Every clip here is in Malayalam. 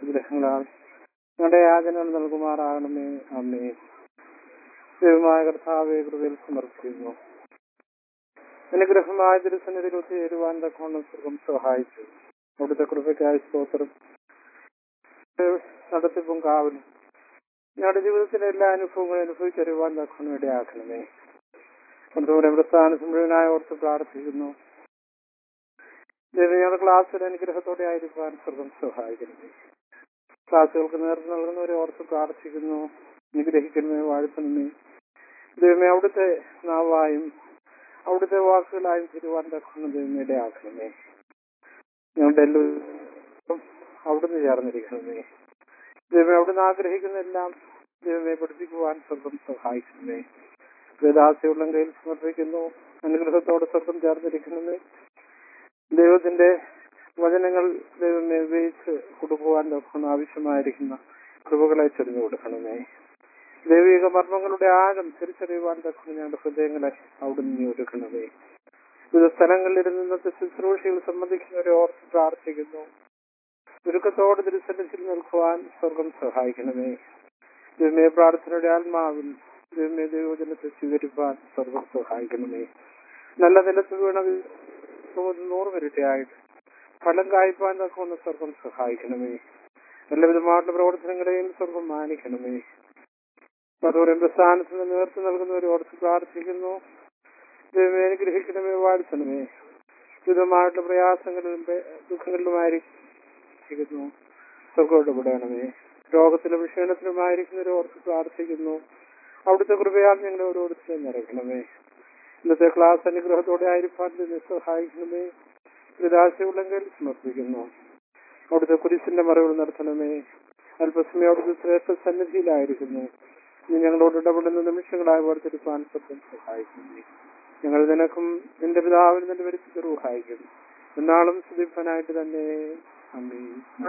അനുഗ്രഹങ്ങളാൽ ഞങ്ങളുടെ യാചനകൾ നൽകുമാറാകണമേ അമ്മേ ദൈവമായ കർത്താവെ കൃപയിൽ സമർപ്പിക്കുന്നു അനുഗ്രഹമായ തിരുസന്നിധിയിൽ ഒത്തുചേരുവാൻ തക്കവണ്ണം സുഖം സഹായിച്ചു അവിടുത്തെ കൃപയ്ക്കായി സ്തോത്രം നടത്തിപ്പും കാവലും ഞങ്ങളുടെ ജീവിതത്തിലെ എല്ലാ അനുഭവങ്ങളും അനുഭവിച്ചറിയുവാൻ തക്കവണ്ണം ഇടയാക്കണമേ കൊണ്ടുപോലെ പ്രസ്ഥാന മുഴുവനായി ഓർത്ത് പ്രാർത്ഥിക്കുന്നു ദൈവം ഞങ്ങളുടെ ക്ലാസ്സിൽ അനുഗ്രഹത്തോടെ ആയിരിക്കാൻ സ്വർഗം സഹായിക്കണമേ ക്ലാസ്സുകൾക്ക് നേതൃത്വം നൽകുന്നവരെ ഓർത്ത് പ്രാർത്ഥിക്കുന്നു അനുഗ്രഹിക്കണമേ വാഴ്ത്തണമേ ദൈവമേ അവിടുത്തെ നാവായും അവിടുത്തെ വാക്കുകളായും തിരുവാൻ തക്കണം ദൈവമേ ഇടയാക്കണമേ ഞങ്ങളുടെ എല്ലാവരും അവിടുന്ന് ചേർന്നിരിക്കണമേ ദൈവമേ അവിടുന്ന് ആഗ്രഹിക്കുന്ന എല്ലാം ദൈവമെ പഠിപ്പിക്കുവാൻ സ്വർഗം സഹായിക്കണമേ വേദാസ്യമുള്ള കയ്യിൽ സമർപ്പിക്കുന്നു അനുഗ്രഹത്തോടെ സ്വർഗം ചേർന്നിരിക്കണമേ ദൈവത്തിന്റെ വചനങ്ങൾ ദൈവമേ ഉപയോഗിച്ച് കൊടുക്കുവാൻ നോക്കുന്ന ആവശ്യമായിരിക്കുന്ന കൃപകളെ ചൊരിഞ്ഞു കൊടുക്കണമേ ദൈവിക മർമ്മങ്ങളുടെ ആഴം തിരിച്ചറിയുവാൻ തക്കുന്ന ഞങ്ങളുടെ ഹൃദയങ്ങളെ അവിടുന്ന് നിയോഗിക്കണമേ വിവിധ സ്ഥലങ്ങളിൽ ഇന്നത്തെ ശുശ്രൂഷയിൽ സംബന്ധിക്കുന്നവരെ ഓർത്ത് പ്രാർത്ഥിക്കുന്നു ചുരുക്കത്തോടെ തിരുസന്നിധിയിൽ നിൽക്കുവാൻ സ്വർഗം സഹായിക്കണമേ ദൈവമേ പ്രാർത്ഥനയുടെ ആത്മാവിൽ ദൈവമേ ദൈവജനത്തെ സ്വീകരിപ്പാൻ സ്വർഗം സഹായിക്കണമേ നല്ല നിലത്ത് വീണ നൂറ് വരട്ടെയായിട്ട് ഫലം കായ്പാൻ തക്കൊന്ന് സ്വർഗം സഹായിക്കണമേ എല്ലാവിധമായിട്ടുള്ള പ്രവർത്തനങ്ങളെയും സ്വർഗം മാനിക്കണമേ അതുപോലെ പ്രസ്ഥാനത്തിന് നേതൃത്വം നൽകുന്നവരെ ഓർത്ത് പ്രാർത്ഥിക്കുന്നു ദൈവമേ അനുഗ്രഹിക്കണമേ വാഴ്ത്തണമേ വിധമായിട്ടുള്ള പ്രയാസങ്ങളിലും ദുഃഖങ്ങളിലുമായിരിക്കുന്നു സ്വർഗം ഇടപെടണമേ രോഗത്തിലും ക്ഷീണത്തിലുമായിരിക്കുന്നവരെ ഓർത്ത് പ്രാർത്ഥിക്കുന്നു അവിടുത്തെ കൃപയാൽ ഞങ്ങളെ ഓരോരുത്തരെയും നിറയ്ക്കണമേ ഇന്നത്തെ ക്ലാസ് അനുഗ്രഹത്തോടെ ആയിരിക്കാൻ നിന്നെ സഹായിക്കണമേ നിരാശയുള്ളെങ്കിൽ സമർപ്പിക്കുന്നു അവിടുത്തെ കുരിശിന്റെ മറവിൽ നടത്തണമേ അല്പസമയം അവിടുത്തെ ശ്രേഷ്ഠ സന്നിധിയിലായിരിക്കുന്നു ഇനി ഞങ്ങളോട് ഇടപെടുന്ന നിമിഷങ്ങളായി വേർതിരിപ്പാൻ സത്യം സഹായിക്കുന്നു ഞങ്ങൾ നിനക്കും നിന്റെ പിതാവിന് നിന്റെ പരിസ്ഥിതി സഹായിക്കും എന്നാളും സുദീപനായിട്ട് തന്നെ അമ്മേ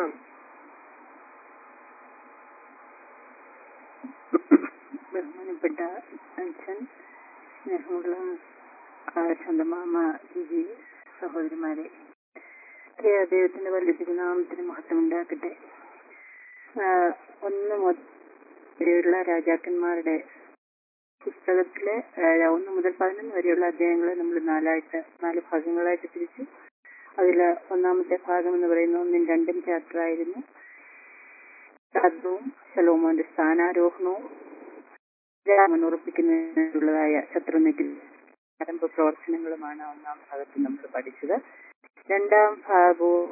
ബഹുമാനപ്പെട്ട അച്ഛൻ സ്നേഹമുള്ള ശാന്തമാമ ജിജി സഹോദരിമാരെ പ്രിയ ദൈവത്തിന്റെ വലിയ നാമത്തിന് മഹത്വം ഉണ്ടാക്കട്ടെ ഒന്ന് വരെയുള്ള രാജാക്കന്മാരുടെ പുസ്തകത്തിലെ ഒന്ന് മുതൽ പതിനൊന്ന് വരെയുള്ള അധ്യായങ്ങളെ നമ്മൾ നാലായിട്ട് നാല് ഭാഗങ്ങളായിട്ട് തിരിച്ചു അതിൽ ഒന്നാമത്തെ ഭാഗം എന്ന് പറയുന്ന ഒന്നും രണ്ടും ചാപ്റ്റർ ആയിരുന്നു അതും ശലോമോന്റെ സ്ഥാനാരോഹണവും രാമൻ ഉറപ്പിക്കുന്നതിനുള്ളതായ ശത്രുനിക്കിൽ ആരംഭ പ്രവർത്തനങ്ങളുമാണ് ഒന്നാം ഭാഗത്ത് നമ്മൾ പഠിച്ചത് രണ്ടാം ഭാഗവും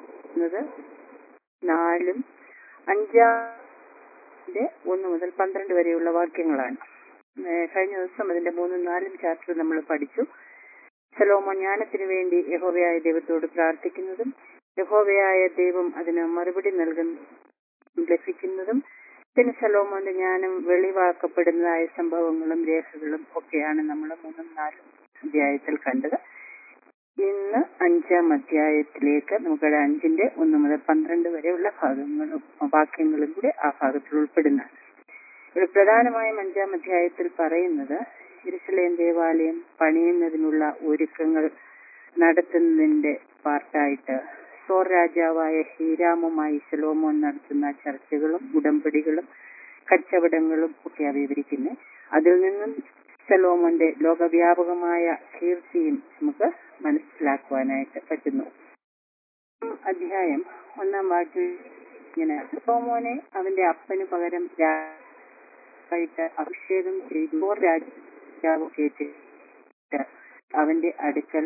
നാലും അഞ്ചാമിന്റെ ഒന്ന് മുതൽ പന്ത്രണ്ട് വരെയുള്ള വാക്യങ്ങളാണ് കഴിഞ്ഞ ദിവസം അതിന്റെ മൂന്നും നാലും ചാപ്റ്റർ നമ്മൾ പഠിച്ചു സലോമോ ജ്ഞാനത്തിനു വേണ്ടി യഹോവയായ ദൈവത്തോട് പ്രാർത്ഥിക്കുന്നതും യഹോവയായ ദൈവം അതിന് മറുപടി നൽകുന്ന ലഭിക്കുന്നതും പിന്നെ സലോമോന്റെ ജ്ഞാനം വെളിവാക്കപ്പെടുന്നതായ സംഭവങ്ങളും രേഖകളും ഒക്കെയാണ് നമ്മൾ മൂന്നും നാലും അധ്യായത്തിൽ കണ്ടത് ഇന്ന് അഞ്ചാം അധ്യായത്തിലേക്ക് നമുക്ക് അഞ്ചിന്റെ ഒന്ന് മുതൽ പന്ത്രണ്ട് വരെയുള്ള ഭാഗങ്ങളും വാക്യങ്ങളും കൂടി ആ ഭാഗത്തിൽ ഉൾപ്പെടുന്നതാണ് ഇവിടെ പ്രധാനമായും അഞ്ചാം അധ്യായത്തിൽ പറയുന്നത് ഇരുസലേം ദേവാലയം പണിയുന്നതിനുള്ള ഒരുക്കങ്ങൾ നടത്തുന്നതിന്റെ പാർട്ടായിട്ട് സോർ രാജാവായ ഹീരാമുമായി ശലോമോൻ നടത്തുന്ന ചർച്ചകളും ഉടമ്പടികളും കച്ചവടങ്ങളും ഒക്കെ വിവരിക്കുന്നു അതിൽ നിന്നും ശലോമോന്റെ ലോകവ്യാപകമായ കീർത്തിയും നമുക്ക് മനസ്സിലാക്കുവാനായിട്ട് പറ്റുന്നു അധ്യായം ഒന്നാം വാക്യം ഇങ്ങനെ ശലോമോനെ അവന്റെ അപ്പന് പകരം രാജാവായിട്ട് അഭിഷേകം ചെയ്തു രാജാവ് കേട്ടിട്ട് അവന്റെ അടുക്കൽ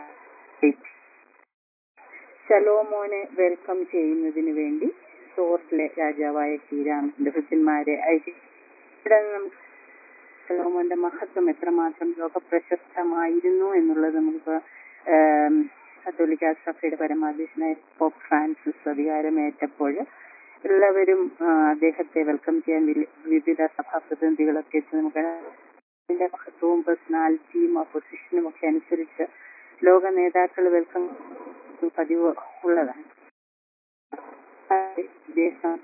ശലോമോനെ വെൽക്കം ചെയ്യുന്നതിന് വേണ്ടി സോറിലെ രാജാവായ ശ്രീരാമന്റെ ഭൃത്യന്മാരെ അയച്ചു ഇവിടെ നമുക്ക് ശലോമോന്റെ മഹത്വം എത്രമാത്രം ലോകപ്രശസ്തമായിരുന്നു എന്നുള്ളത് നമുക്ക് കത്തോലിക്ക സഭയുടെ പരമാധ്യക്ഷനായ പോപ്പ് ഫ്രാൻസിസ് അധികാരമേറ്റപ്പോൾ എല്ലാവരും അദ്ദേഹത്തെ വെൽക്കം ചെയ്യാൻ വിവിധ സഭാ പ്രതിനിധികളൊക്കെ എത്തി നമുക്ക് അതിന്റെ മഹത്വവും പേഴ്സണാലിറ്റിയും ആ പൊസിഷനും ഒക്കെ അനുസരിച്ച് ലോക നേതാക്കൾ വെൽക്കം പതിവ് ഉള്ളതാണ് ഇദ്ദേഹം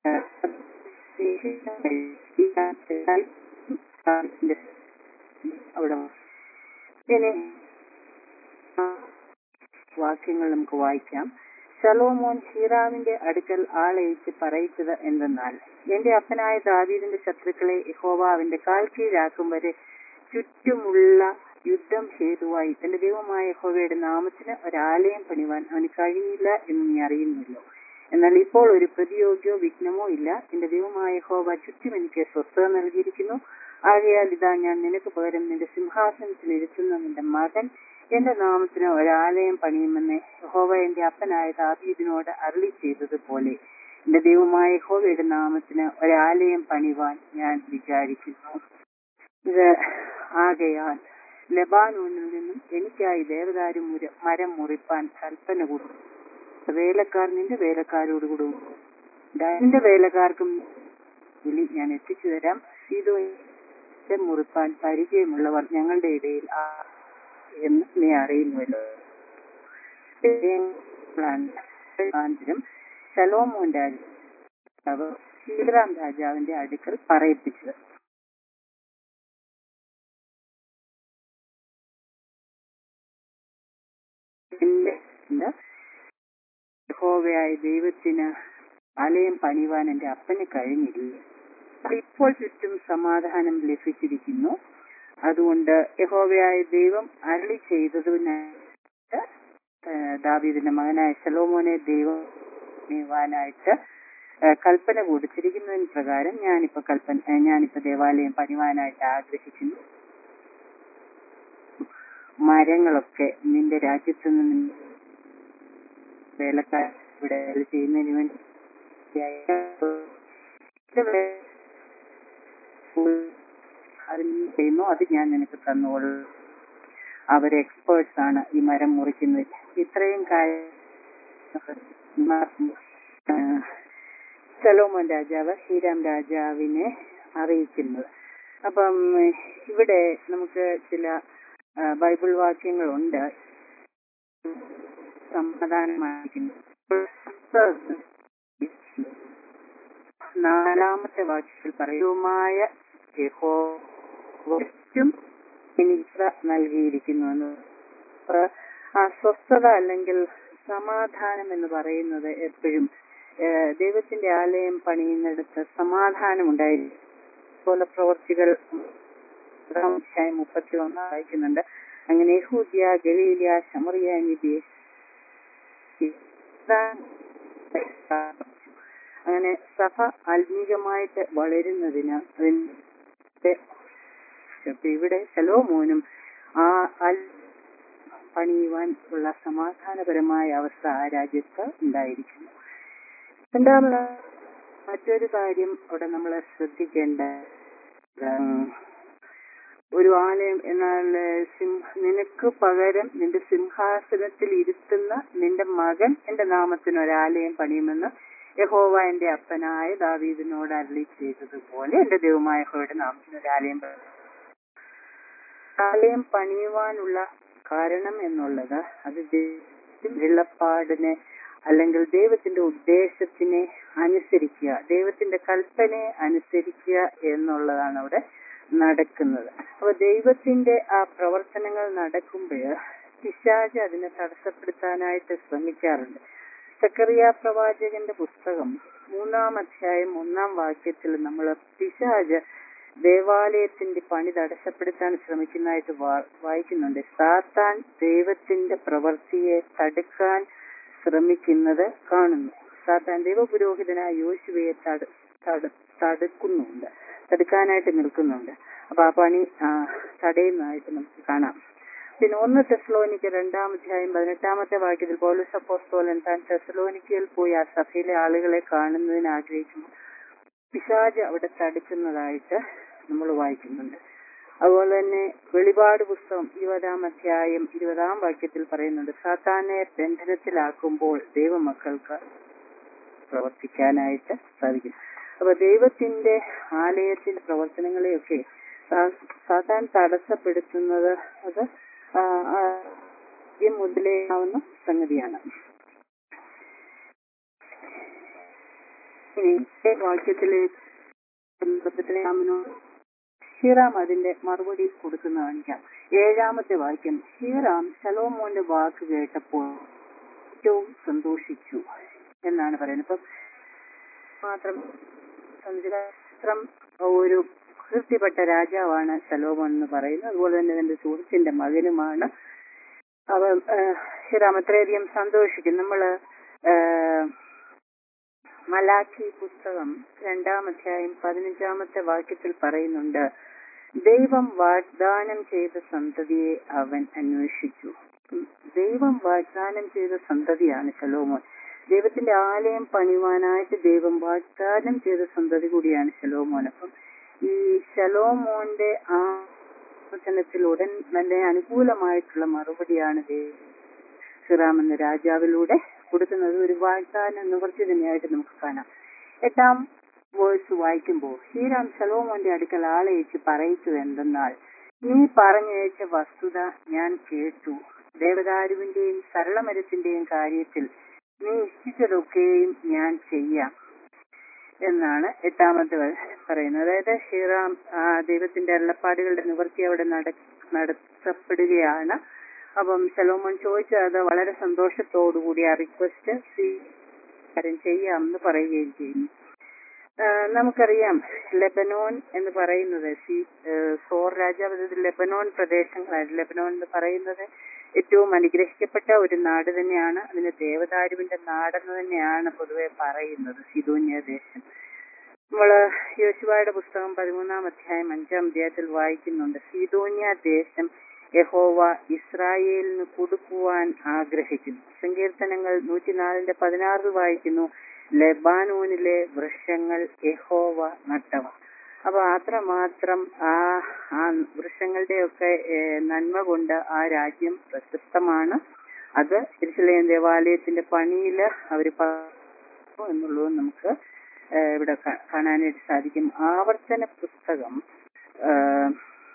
അവിടെ ഇനി വാക്യങ്ങൾ നമുക്ക് വായിക്കാം ശലോമോൻ ഹീറാമിന്റെ അടുക്കൽ ആളയച്ച് പറയിച്ചത് എന്തെന്നാൽ എന്റെ അപ്പനായ ദാവീദിന്റെ ശത്രുക്കളെ യഹോവ അവന്റെ കാൽ കീഴാക്കും വരെ ചുറ്റുമുള്ള യുദ്ധം ഹേതുവായി തന്റെ ദൈവമായ യഹോവയുടെ നാമത്തിന് ഒരാലയം പണിവാൻ അവന് കഴിഞ്ഞില്ല എന്ന് നീ അറിയുന്നല്ലോ എന്നാൽ ഇപ്പോൾ ഒരു പ്രതിയോഗിയോ വിഘ്നമോ ഇല്ല എന്റെ ദൈവമായ യഹോവ ചുറ്റും എനിക്ക് സ്വസ്ഥത നൽകിയിരിക്കുന്നു ആകയാൽ ഇതാ ഞാൻ നിനക്ക് പകരം നിന്റെ സിംഹാസനത്തിൽ ഇരുത്തുന്ന നിന്റെ മകൻ എന്റെ നാമത്തിന് ഒരാലയം പണിയുമെന്ന് യഹോവ എന്റെ അപ്പനായ ദാവീദിനോട് അരളി ചെയ്തതുപോലെ എന്റെ ദൈവമായ യഹോവയുടെ നാമത്തിന് ഒരാലയം പണിവാൻ ഞാൻ വിചാരിക്കുന്നു ഇത് ആകയാൽ ലബാനൂനിൽ നിന്നും എനിക്കായി ദേവദാരു മുര മരം മുറിപ്പാൻ കൽപ്പന കൊടുത്തു വേലക്കാർ നിന്റെ വേലക്കാരോട് കൂടെ എന്റെ വേലക്കാർക്കും വിളി ഞാൻ എത്തിച്ചു തരാം സീതോ മുറിപ്പാൻ പരിചയമുള്ളവർ ഞങ്ങളുടെ ഇടയിൽ ആ എന്ന് നീ അറിയുന്നുവല്ലോ മുഖാന്തരം ശലോമോൻ രാജാവ് ശ്രീറാം രാജാവിന്റെ അടുക്കൽ പറയിപ്പിച്ചത് യഹോവയായ ദൈവത്തിന് ആലയം പണിവാൻ എന്റെ അപ്പന് കഴിഞ്ഞില്ല ഇപ്പോൾ ചുറ്റും സമാധാനം ലഭിച്ചിരിക്കുന്നു അതുകൊണ്ട് യഹോവയായ ദൈവം അരളി ചെയ്തതിനായിട്ട് ദാവീദിന്റെ മകനായ ശലോമോനെ ദൈവം പണിവാനായിട്ട് കൽപ്പന കൊടുത്തിരിക്കുന്നതിന് പ്രകാരം ഞാനിപ്പോ കൽപ്പന ഞാനിപ്പോ ദേവാലയം പണിവാനായിട്ട് ആഗ്രഹിക്കുന്നു മരങ്ങളൊക്കെ നിന്റെ രാജ്യത്തു നിന്ന് വേലക്കാർ ഇവിടെ ചെയ്യുന്നതിന് വേണ്ടി ചെയ്യുന്നു അത് ഞാൻ നിനക്ക് തന്നോളൂ അവർ എക്സ്പേർട്സ് ആണ് ഈ മരം മുറിക്കുന്നത് ഇത്രയും കാര്യം സലോമോൻ രാജാവ് ശ്രീരാം രാജാവിനെ അറിയിക്കുന്നത് അപ്പം ഇവിടെ നമുക്ക് ചില ബൈബിൾ വാക്യങ്ങളുണ്ട് സമാധാനമായിരിക്കുന്നു നാലാമത്തെ വാക്യത്തിൽ പറയുമായ യഹോവയ്ക്കും എനിക്ക് നൽകിയിരിക്കുന്നു എന്ന് അസ്വസ്ഥത അല്ലെങ്കിൽ സമാധാനം എന്ന് പറയുന്നത് എപ്പോഴും ദൈവത്തിന്റെ ആലയം പണിയുന്നിടത്ത് സമാധാനം ഉണ്ടായിരിക്കും പോലെ പ്രവർത്തികൾ മുപ്പത്തി ഒന്ന് വായിക്കുന്നുണ്ട് അങ്ങനെ യഹൂദ്യ ഗലീലിയ ശമറിയ നിബിയെ അങ്ങനെ സഭ ആത്മീകമായിട്ട് വളരുന്നതിന് അതിന്റെ ഇവിടെ ശലോമോനും ആ പണിയുവാൻ ഉള്ള സമാധാനപരമായ അവസ്ഥ ആ രാജ്യത്ത് ഉണ്ടായിരിക്കുന്നു രണ്ടാമത് മറ്റൊരു കാര്യം അവിടെ നമ്മൾ ശ്രദ്ധിക്കേണ്ട ഒരു ആലയം എന്നാൽ സിംഹ നിനക്ക് പകരം നിന്റെ സിംഹാസനത്തിൽ ഇരുത്തുന്ന നിന്റെ മകൻ എന്റെ നാമത്തിന് ഒരാലയം പണിയുമെന്ന് യഹോവ എന്റെ അപ്പനായ ദാവീദിനോട് അരളി ചെയ്തതുപോലെ എന്റെ ദൈവമായ യഹോയുടെ നാമത്തിന് ഒരാലയം ആലയം പണിയുവാനുള്ള കാരണം എന്നുള്ളത് അത് വെള്ളപ്പാടിനെ അല്ലെങ്കിൽ ദൈവത്തിന്റെ ഉദ്ദേശത്തിനെ അനുസരിക്കുക ദൈവത്തിന്റെ കൽപ്പനയെ അനുസരിക്കുക എന്നുള്ളതാണ് അവിടെ നടക്കുന്നത് അപ്പൊ ദൈവത്തിന്റെ ആ പ്രവർത്തനങ്ങൾ നടക്കുമ്പോൾ പിശാജ് അതിനെ തടസ്സപ്പെടുത്താനായിട്ട് ശ്രമിക്കാറുണ്ട് സക്കറിയ പ്രവാചകന്റെ പുസ്തകം മൂന്നാം അധ്യായം ഒന്നാം വാക്യത്തിൽ നമ്മൾ പിശാജ് ദേവാലയത്തിന്റെ പണി തടസ്സപ്പെടുത്താൻ ശ്രമിക്കുന്നതായിട്ട് വായിക്കുന്നുണ്ട് സാത്താൻ ദൈവത്തിന്റെ പ്രവൃത്തിയെ തടുക്കാൻ ശ്രമിക്കുന്നത് കാണുന്നു സാത്താൻ ദൈവപുരോഹിതനായ യോശുവയെ തട തടുക്കുന്നുണ്ട് തടുക്കാനായിട്ട് നിൽക്കുന്നുണ്ട് അപ്പൊ ആ പണി തടയുന്നതായിട്ട് നമുക്ക് കാണാം പിന്നെ ഒന്ന് തെസ്ലോനിക്ക് രണ്ടാം അധ്യായം പതിനെട്ടാമത്തെ വാക്യത്തിൽ പോലീസ് അപ്പോസ്തോലൻ താൻ തെസ്ലോനിക്കയിൽ പോയി ആ സഭയിലെ ആളുകളെ കാണുന്നതിന് ആഗ്രഹിക്കുമ്പോൾ പിശാജ് അവിടെ തടുക്കുന്നതായിട്ട് നമ്മൾ വായിക്കുന്നുണ്ട് അതുപോലെ തന്നെ വെളിപാട് പുസ്തകം ഇരുപതാം അധ്യായം ഇരുപതാം വാക്യത്തിൽ പറയുന്നുണ്ട് സാത്താനെ ബന്ധനത്തിലാക്കുമ്പോൾ ദൈവമക്കൾക്ക് പ്രവർത്തിക്കാനായിട്ട് സാധിക്കും അപ്പൊ ദൈവത്തിന്റെ ആലയത്തിന്റെ പ്രവർത്തനങ്ങളെയൊക്കെ സാത്താൻ തടസ്സപ്പെടുത്തുന്നത് അത് ആദ്യം മുതലേ ആവുന്ന സംഗതിയാണ് ഇനി വാക്യത്തിലെ ഹിറാം അതിന്റെ മറുപടി കൊടുക്കുന്ന കാണിക്കാം ഏഴാമത്തെ വാക്യം ഹിറാം ശലോമോന്റെ വാക്ക് കേട്ടപ്പോൾ ഏറ്റവും സന്തോഷിച്ചു എന്നാണ് പറയുന്നത് ഇപ്പം മാത്രം സംസ്കൃതം ഒരു കീർത്തിപ്പെട്ട രാജാവാണ് ശലോമോൻ എന്ന് പറയുന്നത് അതുപോലെ തന്നെ തന്റെ സുഹൃത്തിന്റെ മകനുമാണ് അവ ശ്രീറാം അത്രയധികം സന്തോഷിക്കും നമ്മള് ഏഹ്, മലാഖി പുസ്തകം രണ്ടാം അധ്യായം പതിനഞ്ചാമത്തെ വാക്യത്തിൽ പറയുന്നുണ്ട് ദൈവം വാഗ്ദാനം ചെയ്ത സന്തതിയെ അവൻ അന്വേഷിച്ചു ഉം, ദൈവം വാഗ്ദാനം ചെയ്ത സന്തതിയാണ് ശലോമോൻ ദൈവത്തിന്റെ ആലയം പണിയുവാനായിട്ട് ദൈവം വാഗ്ദാനം ചെയ്ത സന്തതി കൂടിയാണ് ശലോമോൻ അപ്പം ഈ ശലോമോന്റെ ആ വചനത്തിൽ ഉടൻ നല്ല അനുകൂലമായിട്ടുള്ള മറുപടിയാണ് ദൈവം സിറാം എന്ന രാജാവിലൂടെ കൊടുക്കുന്നത് ഒരു വാഗ്ദാന നിവർത്തി തന്നെയായിട്ട് നമുക്ക് കാണാം എട്ടാം വേഴ്സ് വായിക്കുമ്പോൾ ശ്രീറാം ശലോമോന്റെ അടുക്കൽ ആളയച്ച് പറയിച്ചത് എന്തെന്നാൽ നീ പറഞ്ഞയച്ച വസ്തുത ഞാൻ കേട്ടു ദേവദാരുവിന്റെയും സരളമരത്തിന്റെയും കാര്യത്തിൽ നീ ഇഷ്ടിച്ചതൊക്കെയും ഞാൻ ചെയ്യാം എന്നാണ് എട്ടാമത്തെ വ- പറയുന്നത് അതായത് ശ്രീറാം ആ, ദൈവത്തിന്റെ അരുളപ്പാടുകളുടെ നിവൃത്തി അവിടെ നട- നടത്തപ്പെടുകയാണ് അപ്പം ശലോമോൻ ചോദിച്ചത് അത് വളരെ സന്തോഷത്തോടുകൂടി ആ റിക്വസ്റ്റ് സ്വീകാരം ചെയ്യാമെന്ന് പറയുകയും ചെയ്യുന്നു ആ, നമുക്കറിയാം ലെബനോൻ എന്ന് പറയുന്നത് സി ആ, സോർ രാജാവ് ഇത് ലെബനോൻ പ്രദേശങ്ങളാണ് ലെബനോൻ എന്ന് പറയുന്നത് ഏറ്റവും അനുഗ്രഹിക്കപ്പെട്ട ഒരു നാട് തന്നെയാണ് അതിന് ദേവദാരുവിന്റെ നാടെന്ന് തന്നെയാണ് പൊതുവെ പറയുന്നത് സിദോന്യ ദേശം നമ്മള് യോശുവയുടെ പുസ്തകം പതിമൂന്നാം അധ്യായം അഞ്ചാം അധ്യായത്തിൽ വായിക്കുന്നുണ്ട് സീതോന്യ ദേശം യഹോവ ഇസ്രായേലിന് കൊടുക്കുവാൻ ആഗ്രഹിക്കുന്നു സങ്കീർത്തനങ്ങൾ നൂറ്റിനാലിന്റെ പതിനാറിൽ വായിക്കുന്നു ലെബാനോനിലെ വൃക്ഷങ്ങൾ യഹോവ നട്ടവ അപ്പൊ അത്രമാത്രം ആ ആ വൃക്ഷങ്ങളുടെയൊക്കെ ഏഹ്, നന്മ കൊണ്ട് ആ രാജ്യം പ്രശസ്തമാണ് അത് തിരുച്ചലയം ദേവാലയത്തിന്റെ പണിയില് അവര് പ- എന്നുള്ളത് നമുക്ക് ഏഹ്, ഇവിടെ കാ- കാണാനായിട്ട് സാധിക്കും ആവർത്തന പുസ്തകം ഏഹ്,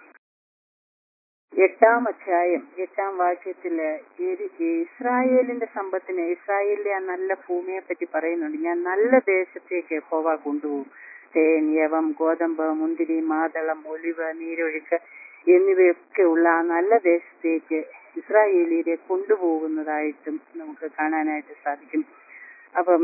എട്ടാം അധ്യായം എട്ടാം വാക്യത്തില് ഈ- ഈ ഇസ്രായേലിന്റെ സമ്പത്തിനെ ഇസ്രായേലിലെ ആ നല്ല ഭൂമിയെ പറ്റി പറയുന്നുണ്ട് ഞാൻ നല്ല ദേശത്തേക്ക് പോവാ കൊണ്ടുപോകും തേൻ യവം ഗോതമ്പ് മുന്തിരി മാതളം ഒലിവ് നീരൊഴുക്ക് എന്നിവയൊക്കെ ഉള്ള ആ നല്ല ദേശത്തേക്ക് ഇസ്രായേലിയെ കൊണ്ടുപോകുന്നതായിട്ടും നമുക്ക് കാണാനായിട്ട് സാധിക്കും അപ്പം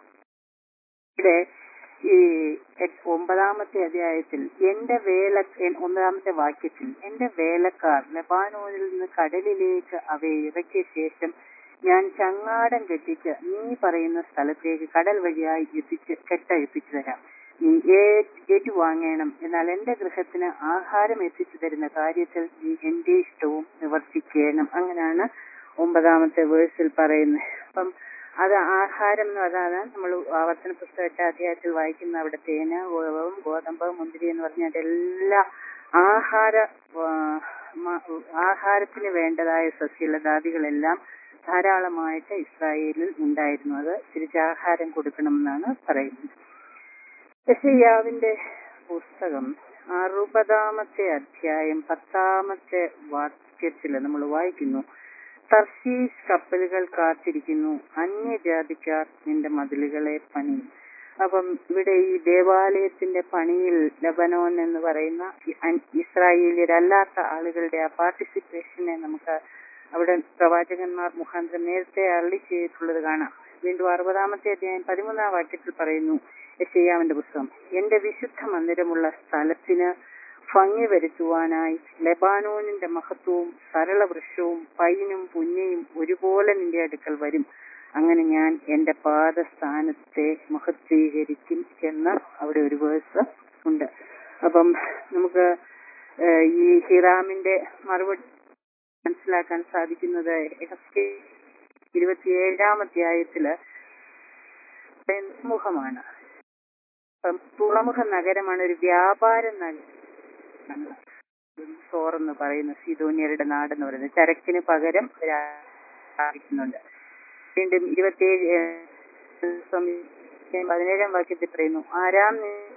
ഇവിടെ ഈ എട്ട് ഒമ്പതാമത്തെ അധ്യായത്തിൽ എന്റെ വേല എൻ- ഒമ്പതാമത്തെ വാക്യത്തിൽ എന്റെ വേലക്കാർ ലബാനോനിൽ നിന്ന് കടലിലേക്ക് അവയെ ഇറക്കിയ ശേഷം ഞാൻ ചങ്ങാടം കെട്ടിച്ച് നീ പറയുന്ന സ്ഥലത്തേക്ക് കടൽ വഴിയായി എത്തിച്ച് കെട്ടഴിപ്പിച്ചു തരാം നീ ഏ- ഏറ്റുവാങ്ങണം എന്നാൽ എന്റെ ഗൃഹത്തിന് ആഹാരം എത്തിച്ചു തരുന്ന കാര്യത്തിൽ നീ എന്റെ ഇഷ്ടവും നിവർത്തിക്കണം അങ്ങനെയാണ് ഒമ്പതാമത്തെ വേഴ്സിൽ പറയുന്നത് അപ്പം അത് ആഹാരം എന്ന് അതാണ് നമ്മൾ ആവർത്തന പുസ്തകം എട്ടാം അധ്യായത്തിൽ വായിക്കുന്ന അവിടെ തേന് ഗോതമ്പ് ഗോതമ്പ് മുന്തിരി എന്ന് പറഞ്ഞാൽ എല്ലാ ആഹാര ആ, മ- ആഹാരത്തിന് വേണ്ടതായ സസ്യലതാദികളെല്ലാം ധാരാളമായിട്ട് ഇസ്രായേലിൽ ഉണ്ടായിരുന്നു അത് തിരിച്ചാഹാരം കൊടുക്കണമെന്നാണ് പറയുന്നത് യശയ്യാവിന്റെ പുസ്തകം അറുപതാമത്തെ അധ്യായം പത്താമത്തെ വാക്യത്തിൽ നമ്മൾ വായിക്കുന്നു തർശീസ് കപ്പലുകൾ കാത്തിരിക്കുന്നു അന്യജാതിക്കാർ നിന്റെ മതിലുകളെ പണിയും അപ്പം ഇവിടെ ഈ ദേവാലയത്തിന്റെ പണിയിൽ ലബനോൻ എന്ന് പറയുന്ന ഈ അൻ- ഇസ്രായേലിയരല്ലാത്ത ആളുകളുടെ ആ പാർട്ടിസിപ്പേഷനെ നമുക്ക് അവിടെ പ്രവാചകന്മാർ മുഖാന്തരം നേരത്തെ അള്ളി ചെയ്തിട്ടുള്ളത് കാണാം വീണ്ടും അറുപതാമത്തെ അധ്യായം പതിമൂന്നാം വാക്യത്തിൽ പറയുന്നു യശയ്യാവിന്റെ പുസ്തകം എന്റെ വിശുദ്ധ മന്ദിരമുള്ള സ്ഥലത്തിന് ഭംഗി വരുത്തുവാനായി ലെബാനോനിന്റെ മഹത്വവും സരളവൃക്ഷവും പൈനും പുന്നയും ഒരുപോലെ നിന്റെ അടുക്കൽ വരും അങ്ങനെ ഞാൻ എന്റെ പാദസ്ഥാനത്തെ മഹത്വീകരിക്കും എന്ന് അവിടെ ഒരു വേഴ്സ് ഉണ്ട് അപ്പം നമുക്ക് ഏഹ്, ഈ ഹിറാമിന്റെ മറുപടി മനസ്സിലാക്കാൻ സാധിക്കുന്നത് എഹസ്കേൽ ഇരുപത്തിയേഴാം അധ്യായത്തില് തുറമുഖമാണ് അപ്പം തുറമുഖ നഗരമാണ് ഒരു വ്യാപാര നഗരം സോർ എന്ന് പറയുന്ന സീതോന്യരുടെ നാടെന്ന് പറയുന്നത് ചരക്കിന് പകരം സ്ഥാപിക്കുന്നുണ്ട് വീണ്ടും ഇരുപത്തിയേഴ് ഏഹ്, സം- പതിനേഴാം വാക്യത്തിൽ പറയുന്നു ആരാം നീ-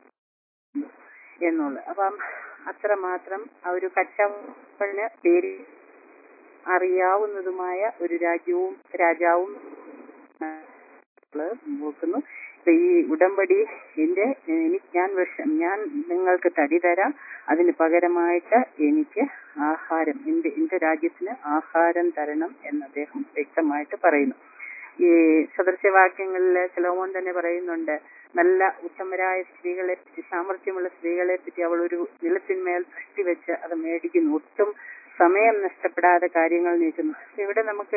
എന്നുള്ളത് അപ്പം അത്രമാത്രം ആ ഒരു കച്ചവടത്തിന് പേര് അറിയാവുന്നതുമായ ഒരു രാജ്യവും രാജാവും ആ, നമ്മള് നോക്കുന്നു ഇപ്പൊ ഈ ഉടമ്പടി എന്റെ എനിക്ക് ഞാൻ വിഷം ഞാൻ നിങ്ങൾക്ക് തടി തരാം അതിന് പകരമായിട്ട് എനിക്ക് ആഹാരം എന്റെ എന്റെ രാജ്യത്തിന് ആഹാരം തരണം എന്ന് അദ്ദേഹം വ്യക്തമായിട്ട് പറയുന്നു ഈ സദൃശവാക്യങ്ങളില് ശലോമോൻ തന്നെ പറയുന്നുണ്ട് നല്ല ഉത്തമരായ സ്ത്രീകളെ പറ്റി സാമർഥ്യമുള്ള സ്ത്രീകളെ പറ്റി അവൾ ഒരു നിലത്തിന്മേൽ ദൃഷ്ടി വെച്ച് അത് മേടിക്കുന്നു ഒട്ടും സമയം നഷ്ടപ്പെടാതെ കാര്യങ്ങൾ നീക്കുന്നു ഇവിടെ നമുക്ക്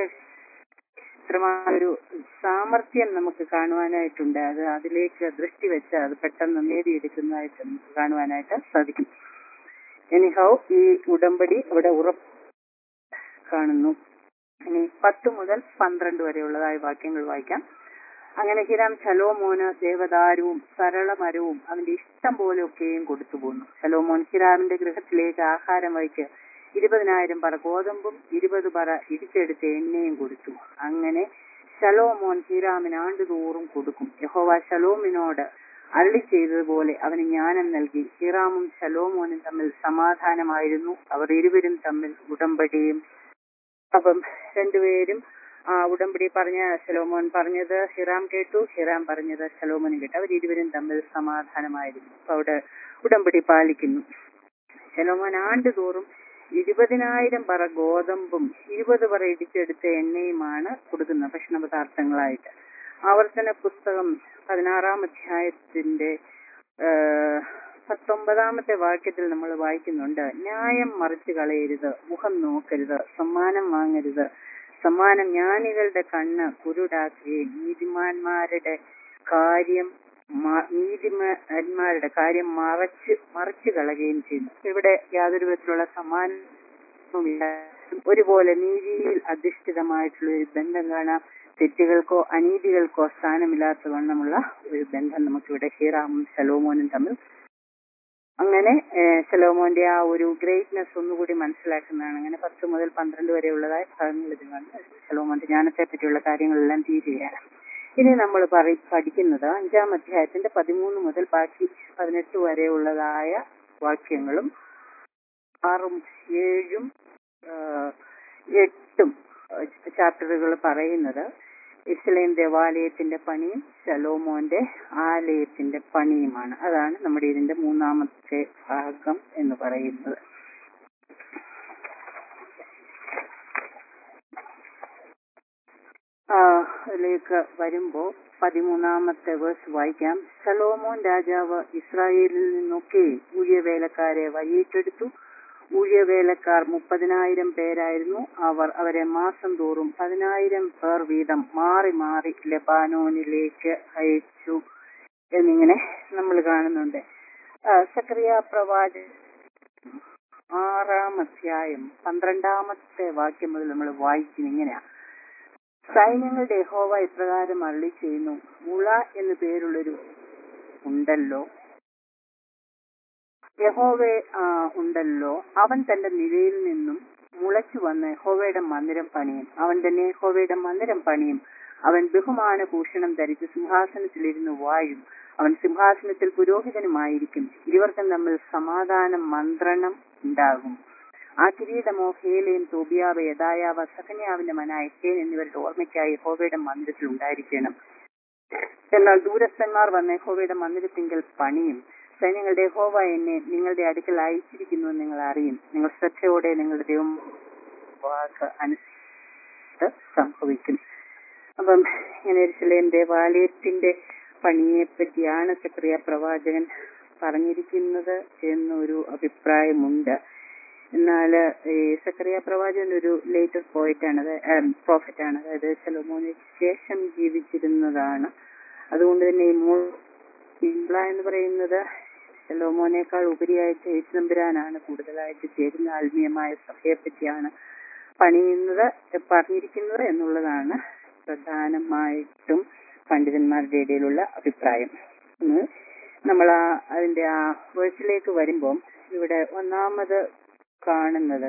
ഒരു സാമർഥ്യം നമുക്ക് കാണുവാനായിട്ടുണ്ട് അത് അതിലേക്ക് ദൃഷ്ടി വെച്ച് അത് പെട്ടെന്ന് നേടിയെടുക്കുന്നതായിട്ട് നമുക്ക് കാണുവാനായിട്ട് സാധിക്കും എനിഹൗ ഈ ഉടമ്പടി ഇവിടെ ഉറപ്പ് കാണുന്നു ഇനി പത്ത് മുതൽ പന്ത്രണ്ട് വരെയുള്ളതായ വാക്യങ്ങൾ വായിക്കാം അങ്ങനെ ഹിരാം ശലോമോന് ദേവദാരവും സരളമരവും അവന്റെ ഇഷ്ടം പോലെയൊക്കെയും കൊടുത്തു പോന്നു ശലോമോൻ ഹിരാമിന്റെ ഗൃഹത്തിലേക്ക് ആഹാരം വഹിച്ച് ഇരുപതിനായിരം പറ ഗോതമ്പും ഇരുപത് പറ ഇടിച്ചെടുത്ത് എണ്ണയും കൊടുത്തു അങ്ങനെ ശലോമോൻ ഹിരാമിന് ആണ്ടുതോറും കൊടുക്കും യഹോവ ശലോമിനോട് അള്ളി ചെയ്തതുപോലെ അവന് ജ്ഞാനം നൽകി ഹിറാമും ശലോമോനും തമ്മിൽ സമാധാനമായിരുന്നു അവർ ഇരുവരും തമ്മിൽ ഉടമ്പടിയും അപ്പം രണ്ടുപേരും ആ ഉടമ്പടി പറഞ്ഞ ശലോമോൻ പറഞ്ഞത് ഹിറാം കേട്ടു ഹിറാം പറഞ്ഞത് ശലോമോനും കേട്ടു അവർ ഇരുവരും തമ്മിൽ സമാധാനമായിരുന്നു അപ്പൊ അവിടെ ഉടമ്പടി പാലിക്കുന്നു ശലോമോൻ ആണ്ടുതോറും ഇരുപതിനായിരം പറ ഗോതമ്പും ഇരുപത് പറ ഇടിച്ചെടുത്ത എണ്ണയുമാണ് കൊടുക്കുന്ന ഭക്ഷണ പദാർത്ഥങ്ങളായിട്ട് ആവർത്തന പുസ്തകം പതിനാറാം അധ്യായത്തിന്റെ പത്തൊമ്പതാമത്തെ വാക്യത്തിൽ നമ്മൾ വായിക്കുന്നുണ്ട് ന്യായം മറിച്ചു കളയരുത് മുഖം നോക്കരുത് സമ്മാനം വാങ്ങരുത് സമ്മാനം ജ്ഞാനികളുടെ കണ്ണ് കുരുടാക്കുകയും നീതിമാന്മാരുടെ കാര്യം നീതിമാന്മാരുടെ കാര്യം മറച്ച് മറിച്ചു കളയുകയും ചെയ്യുന്നു ഇവിടെ യാതൊരു വിധത്തിലുള്ള സമ്മാനവുമില്ല ഒരുപോലെ നീതിയിൽ അധിഷ്ഠിതമായിട്ടുള്ള ഒരു ബന്ധം കാണാം തെറ്റുകൾക്കോ അനീതികൾക്കോ സ്ഥാനമില്ലാത്ത വണ്ണമുള്ള ഒരു ബന്ധം നമുക്കിവിടെ ഹീറാമും ശലോമോനും തമ്മിൽ അങ്ങനെ ശലോമോന്റെ ആ ഒരു ഗ്രേറ്റ്നെസ് ഒന്നുകൂടി മനസ്സിലാക്കുന്നതാണ് അങ്ങനെ പത്ത് മുതൽ പന്ത്രണ്ട് വരെയുള്ളതായ ഭാഗങ്ങൾ ഇതിലാണ് ശലോമോന്റെ ജ്ഞാനത്തെ പറ്റിയുള്ള കാര്യങ്ങളെല്ലാം തീരുകയാണ് ഇനി നമ്മൾ പറ പഠിക്കുന്നത് അഞ്ചാം അധ്യായത്തിന്റെ പതിമൂന്ന് മുതൽ ബാക്കി പതിനെട്ട് വരെയുള്ളതായ വാക്യങ്ങളും ആറും ഏഴും എട്ടും ചാപ്റ്ററുകൾ പറയുന്നത് ഇസ്ലേം ദേവാലയത്തിന്റെ പണിയും ശലോമോന്റെ ആലയത്തിന്റെ പണിയുമാണ് അതാണ് നമ്മുടെ ഇതിന്റെ മൂന്നാമത്തെ ഭാഗം എന്ന് പറയുന്നത് അതിലേക്ക് വരുമ്പോ പതിമൂന്നാമത്തെ വേഴ്സ് വായിക്കാം ശലോമോൻ രാജാവ് ഇസ്രായേലിൽ നിന്നൊക്കെ ഊഴിയവേലക്കാരെ വഴിയിട്ടെടുത്തു ഊഴിയവേലക്കാർ മുപ്പതിനായിരം പേരായിരുന്നു അവർ അവരെ മാസം തോറും പതിനായിരം പേർ വീതം മാറി മാറി ലബാനോനിലേക്ക് അയച്ചു എന്നിങ്ങനെ നമ്മൾ കാണുന്നുണ്ട് സക്രിയ പ്രവാചകൻ ആറാം അധ്യായം പന്ത്രണ്ടാമത്തെ വാക്യം മുതൽ നമ്മൾ വായിക്കും ഇങ്ങനെയാ സൈന്യങ്ങളുടെ യഹോവ ഇപ്രകാരം അള്ളി ചെയ്യുന്നു മുള എന്നു പേരുള്ളൊരു ഉണ്ടല്ലോ യഹോവെ ഉണ്ടല്ലോ അവൻ തന്റെ നിലയിൽ നിന്നും മുളച്ചു വന്ന് യഹോവയുടെ മന്ദിരം പണിയും അവൻ തന്നെ യഹോവയുടെ മന്ദിരം പണിയും അവൻ ബഹുമാന ഭൂഷണം ധരിച്ച് സിംഹാസനത്തിലിരുന്ന് വാഴും അവൻ സിംഹാസനത്തിൽ പുരോഹിതനുമായിരിക്കും ഇരുവർക്കും തമ്മിൽ സമാധാനം മന്ത്രണം ഉണ്ടാകും ആ കിരീടമോ ഹേലയും തോബിയാവ് യദായാവ സഹന്യാവിന്റെ മനായ ഹേൻ എന്നിവരുടെ ഓർമ്മയ്ക്കായി യഹോവയുടെ മന്ദിരത്തിൽ ഉണ്ടായിരിക്കണം എന്നാൽ ദൂരസ്ഥന്മാർ വന്ന് യഹോവയുടെ മന്ദിരത്തിങ്കൽ പണിയും സൈന്യങ്ങളുടെ യഹോവ എന്നെ നിങ്ങളുടെ അടുക്കൽ അയച്ചിരിക്കുന്നു എന്ന് നിങ്ങൾ അറിയും നിങ്ങൾ ശ്രദ്ധയോടെ നിങ്ങളുടെ ദൈവം വാക്ക് അനുസരിച്ച് സംഭവിക്കും അപ്പം ഇങ്ങനെ എരിശിലേം ദേവാലയത്തിന്റെ പണിയെ പറ്റിയാണ് സക്രിയ പ്രവാചകൻ പറഞ്ഞിരിക്കുന്നത് എന്നൊരു അഭിപ്രായമുണ്ട് എന്നാൽ ഈ സക്കറിയ പ്രവാചകൻ ഒരു ലേറ്റസ്റ്റ് പോയിട്ടാണ് പ്രോഫറ്റ് ആണ് അതായത് ശലോമോന് ശേഷം ജീവിച്ചിരുന്നതാണ് അതുകൊണ്ട് തന്നെ ഈ ഇംബ്ല എന്ന് പറയുന്നത് ശലോമോനേക്കാൾ ഉപരിയായിട്ട് യേശുനമ്പുരാനാണ് കൂടുതലായിട്ട് ചേരുന്ന ആത്മീയമായ സഭയെ പറ്റിയാണ് പണിയുന്നത് പറഞ്ഞിരിക്കുന്നത് എന്നുള്ളതാണ് പ്രധാനമായിട്ടും പണ്ഡിതന്മാരുടെ ഇടയിലുള്ള അഭിപ്രായം നമ്മൾ ആ അതിന്റെ ആ വേഴ്സിലേക്ക് വരുമ്പം ഇവിടെ ഒന്നാമത് കാണുന്നത്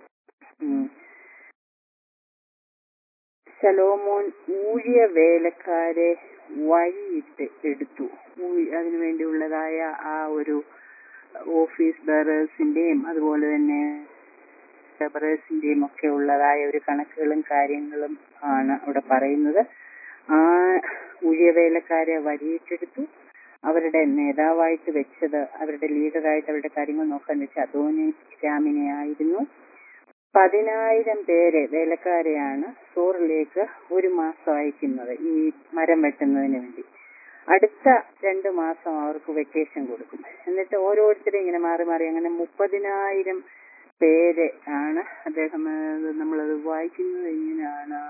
ശലോമോൻ ഊഴിയ വേലക്കാരെ വഴിയിട്ട് എടുത്തു അതിനു വേണ്ടിയുള്ളതായ ആ ഒരു ഓഫീസ് ബെറേഴ്സിന്റെയും അതുപോലെ തന്നെ ലേബറേഴ്സിന്റെയും ഒക്കെ ഉള്ളതായ ഒരു കണക്കുകളും കാര്യങ്ങളും ആണ് അവിടെ പറയുന്നത് ആ ഊഴിയവേലക്കാരെ വഴിയിട്ടെടുത്തു അവരുടെ നേതാവായിട്ട് വെച്ചത് അവരുടെ ലീഡറായിട്ട് അവരുടെ കാര്യങ്ങൾ നോക്കാൻ വെച്ച അദോനി രാമിനെ ആയിരുന്നു പതിനായിരം പേരെ വേലക്കാരെയാണ് സോറിലേക്ക് ഒരു മാസം അയക്കുന്നത് ഈ മരം വെട്ടുന്നതിന് വേണ്ടി അടുത്ത രണ്ട് മാസം അവർക്ക് വെക്കേഷൻ കൊടുക്കും എന്നിട്ട് ഓരോരുത്തരും ഇങ്ങനെ മാറി മാറി അങ്ങനെ മുപ്പതിനായിരം പേര് ആണ് അദ്ദേഹം ആ, നമ്മളത് വായിക്കുന്നത് എങ്ങനെയാണ്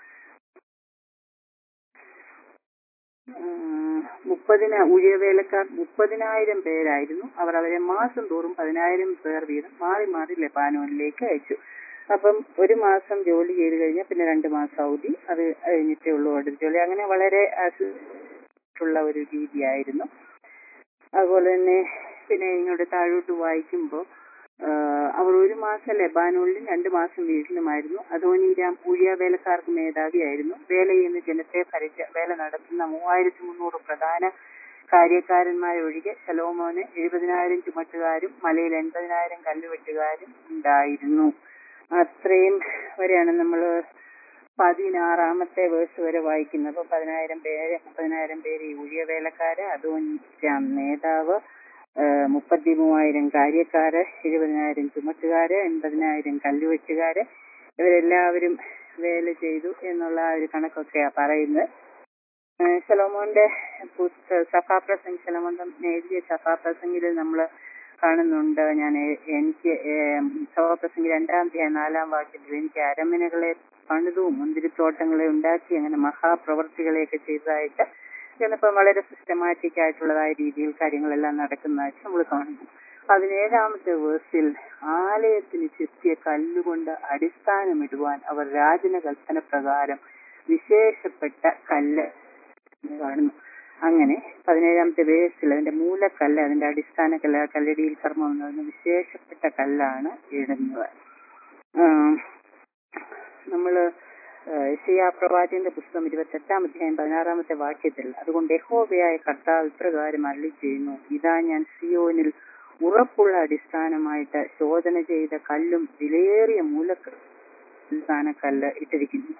ഉം, മുപ്പതിന ഉയവേലക്കാർ മുപ്പതിനായിരം പേരായിരുന്നു അവർ അവരെ മാസം തോറും പതിനായിരം പേർ വീതം മാറി മാറി ലെബാനോനിലേക്ക് അയച്ചു അപ്പം ഒരു മാസം ജോലി ചെയ്ത് കഴിഞ്ഞാൽ പിന്നെ രണ്ട് മാസം അവധി അത് കഴിഞ്ഞിട്ടേ ഉള്ളൂ അടുത്ത ജോലി അങ്ങനെ വളരെ ആയിട്ടുള്ള ഒരു രീതിയായിരുന്നു അതുപോലെ തന്നെ പിന്നെ ഇങ്ങോട്ട് താഴോട്ട് വായിക്കുമ്പോൾ അവർ ഒരു മാസം ലെബാനോളിലും രണ്ട് മാസം വീട്ടിലുമായിരുന്നു അധോനീരാം ഊഴിയ വേലക്കാർക്ക് മേധാവിയായിരുന്നു വേല ചെയ്യുന്ന ജനത്തെ ഭരിച്ച വേല നടത്തുന്ന മൂവായിരത്തി മുന്നൂറ് പ്രധാന കാര്യക്കാരന്മാരൊഴികെ ശലോമോന് എഴുപതിനായിരം ചുമട്ടുകാരും മലയിൽ എൺപതിനായിരം കല്ലുവെട്ടുകാരും ഉണ്ടായിരുന്നു അത്രയും വരെയാണ് നമ്മൾ പതിനാറാമത്തെ വേഴ്സ് വരെ വായിക്കുന്നത് അപ്പൊ പതിനായിരം പേര് മുപ്പതിനായിരം പേര് ഈ ഊഴിയ വേലക്കാര് അധോനിരാം നേതാവ് ഏഹ് മുപ്പത്തി മൂവായിരം കാര്യക്കാര് എഴുപതിനായിരം ചുമട്ടുകാര് എൺപതിനായിരം കല്ലുവെട്ടുകാര് ഇവരെല്ലാവരും വേല ചെയ്തു എന്നുള്ള ആ ഒരു കണക്കൊക്കെയാ പറയുന്നത് ഏഹ് ശലോമോന്റെ പുസ്ത സഭാപ്രസംഗ ശലോമോൻ എഴുതിയ സഭാപ്രസംഗിൽ നമ്മൾ കാണുന്നുണ്ട് ഞാൻ എ- എനിക്ക് ഏഹ് സഭാപ്രസംഗി രണ്ടാം അധ്യായം നാലാം വാക്യത്തിൽ എനിക്ക് അരമനകളെ പണിതു മുന്തിരിത്തോട്ടങ്ങളെ ഉണ്ടാക്കി അങ്ങനെ മഹാപ്രവർത്തികളെയൊക്കെ ചെയ്തതായിട്ട് ചിലപ്പോൾ വളരെ സിസ്റ്റമാറ്റിക് ആയിട്ടുള്ളതായ രീതിയിൽ കാര്യങ്ങളെല്ലാം നടക്കുന്നതായിട്ട് നമ്മൾ കാണുന്നു പതിനേഴാമത്തെ വേഴ്സിൽ ആലയത്തിന് ചെത്തിയ കല്ലുകൊണ്ട് അടിസ്ഥാനമിടുവാൻ അവർ രാജന കൽപ്പന പ്രകാരം വിശേഷപ്പെട്ട കല്ല് എന്ന് കാണുന്നു അങ്ങനെ പതിനേഴാമത്തെ വേഴ്സിൽ അതിന്റെ മൂലക്കല്ല് അതിന്റെ അടിസ്ഥാന കല്ല് ആ കല്ലടിയിൽ കർമ്മം എന്ന് പറയുന്ന വിശേഷപ്പെട്ട കല്ലാണ് ഇടുന്നത് ആം, നമ്മള് യശയാ പ്രവാചകന്റെ പുസ്തകം ഇരുപത്തെട്ടാം അധ്യായം പതിനാറാമത്തെ വാക്യത്തിൽ അതുകൊണ്ട് യഹോവയായ കർത്താവ് ഇപ്രകാരം അരുളി ചെയ്യുന്നു ഇതാ ഞാൻ സിയോനിൽ ഉറപ്പുള്ള അടിസ്ഥാനമായിട്ട് ശോധന ചെയ്ത കല്ലും വിലയേറിയ മൂലക്ക അടിസ്ഥാന കല്ല് ഇട്ടിരിക്കുന്നു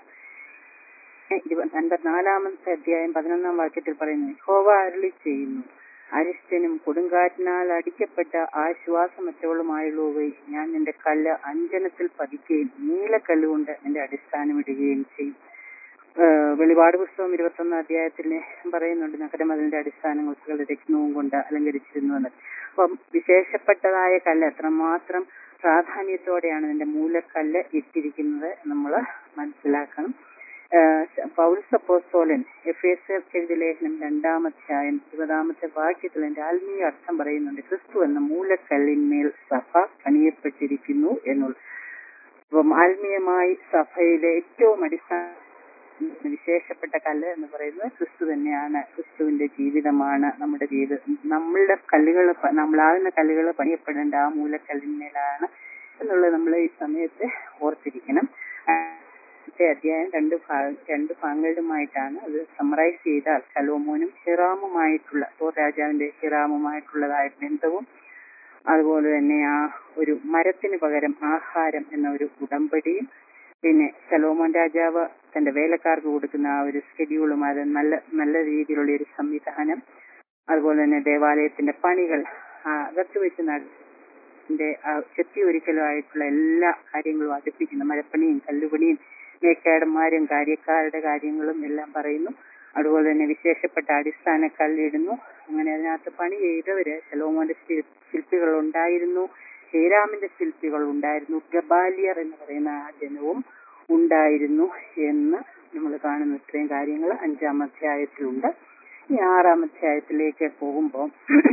ഇരുപത് അൻപത്തിനാലാമത്തെ അധ്യായം പതിനൊന്നാം വാക്യത്തിൽ പറയുന്നു യഹോവ അരുളി ചെയ്യുന്നു അരിഷ്ടനും കൊടുങ്കാറ്റിനാൽ അടിക്കപ്പെട്ട ആശ്വാസമറ്റവളുമായുള്ളവേ ഞാൻ നിന്റെ കല്ല് അഞ്ജനത്തിൽ പതിക്കുകയും നീലക്കല്ലുകൊണ്ട് നിന്റെ അടിസ്ഥാനമിടുകയും ചെയ്യും ഏഹ് വെളിപാട് പുസ്തകം ഇരുപത്തൊന്നാം അധ്യായത്തിൽ പറയുന്നുണ്ട് നഗരമതിലിന്റെ അടിസ്ഥാനങ്ങൾ സകല രത്നവും കൊണ്ട് അലങ്കരിച്ചിരുന്നു എന്ന് അപ്പം വിശേഷപ്പെട്ടതായ കല്ല് എത്രമാത്രം പ്രാധാന്യത്തോടെയാണ് ഇതിന്റെ മൂലക്കല്ല് ഇട്ടിരിക്കുന്നത് നമ്മൾ മനസ്സിലാക്കണം ഏഹ് പൗൽസ് അപ്പോസ്തോലൻ എഫ് എസ് എഴുതിയ ലേഖനം രണ്ടാം അധ്യായം ഇരുപതാമത്തെ വാക്യത്തിൽ എന്റെ ആത്മീയ അർത്ഥം പറയുന്നുണ്ട് ക്രിസ്തു എന്ന മൂലക്കല്ലിന്മേൽ സഭ പണിയപ്പെട്ടിരിക്കുന്നു എന്നുള്ള അപ്പം ആത്മീയമായി സഭയിലെ ഏറ്റവും അടിസ്ഥാന വിശേഷപ്പെട്ട കല്ല് എന്ന് പറയുന്നത് ക്രിസ്തു തന്നെയാണ് ക്രിസ്തുവിന്റെ ജീവിതമാണ് നമ്മുടെ ജീവിതം നമ്മളുടെ കല്ലുകൾ നമ്മളാകുന്ന കല്ലുകൾ പണിയപ്പെടേണ്ട ആ മൂലക്കല്ലിന്മേലാണ് എന്നുള്ളത് നമ്മൾ ഈ സമയത്ത് ഓർത്തിരിക്കണം ആദ്യത്തെ അധ്യായം രണ്ട് ഭാഗ രണ്ട് ഭാഗങ്ങളിലുമായിട്ടാണ് അത് സമറൈസ് ചെയ്താൽ ശലോമോനും ഹിറാമുമായിട്ടുള്ള തോർ രാജാവിന്റെ ഹിറാമുമായിട്ടുള്ളതായ ബന്ധവും അതുപോലെ തന്നെ ആ ഒരു മരത്തിന് പകരം ആഹാരം എന്ന ഒരു ഉടമ്പടിയും പിന്നെ ശലോമോൻ രാജാവ് തന്റെ വേലക്കാർക്ക് കൊടുക്കുന്ന ആ ഒരു സ്കെഡ്യൂളും അത് നല്ല നല്ല രീതിയിലുള്ള ഒരു സംവിധാനം അതുപോലെ തന്നെ ദേവാലയത്തിന്റെ പണികൾ ആ അകത്ത് വെച്ച് നടത്തിന്റെ ചെത്തി ഒരിക്കലുമായിട്ടുള്ള എല്ലാ കാര്യങ്ങളും അടുപ്പിക്കുന്നു മരപ്പണിയും കല്ലുപണിയും മേക്കാടന്മാരും കാര്യക്കാരുടെ കാര്യങ്ങളും എല്ലാം പറയുന്നു അതുപോലെ തന്നെ വിശേഷപ്പെട്ട അടിസ്ഥാന കല്ലിടുന്നു അങ്ങനെ അതിനകത്ത് പണി ചെയ്തവര് ശലോമോന്റെ ശിൽ- ശില്പികൾ ഉണ്ടായിരുന്നു ഹേരാമിന്റെ ശില്പികൾ ഉണ്ടായിരുന്നു ഗബാലിയർ എന്ന് പറയുന്ന ആ ജനവും ഉണ്ടായിരുന്നു എന്ന് നമ്മൾ കാണുന്നു ഇത്രയും കാര്യങ്ങൾ അഞ്ചാം അധ്യായത്തിലുണ്ട് ഈ ആറാം അധ്യായത്തിലേക്ക് പോകുമ്പോൾ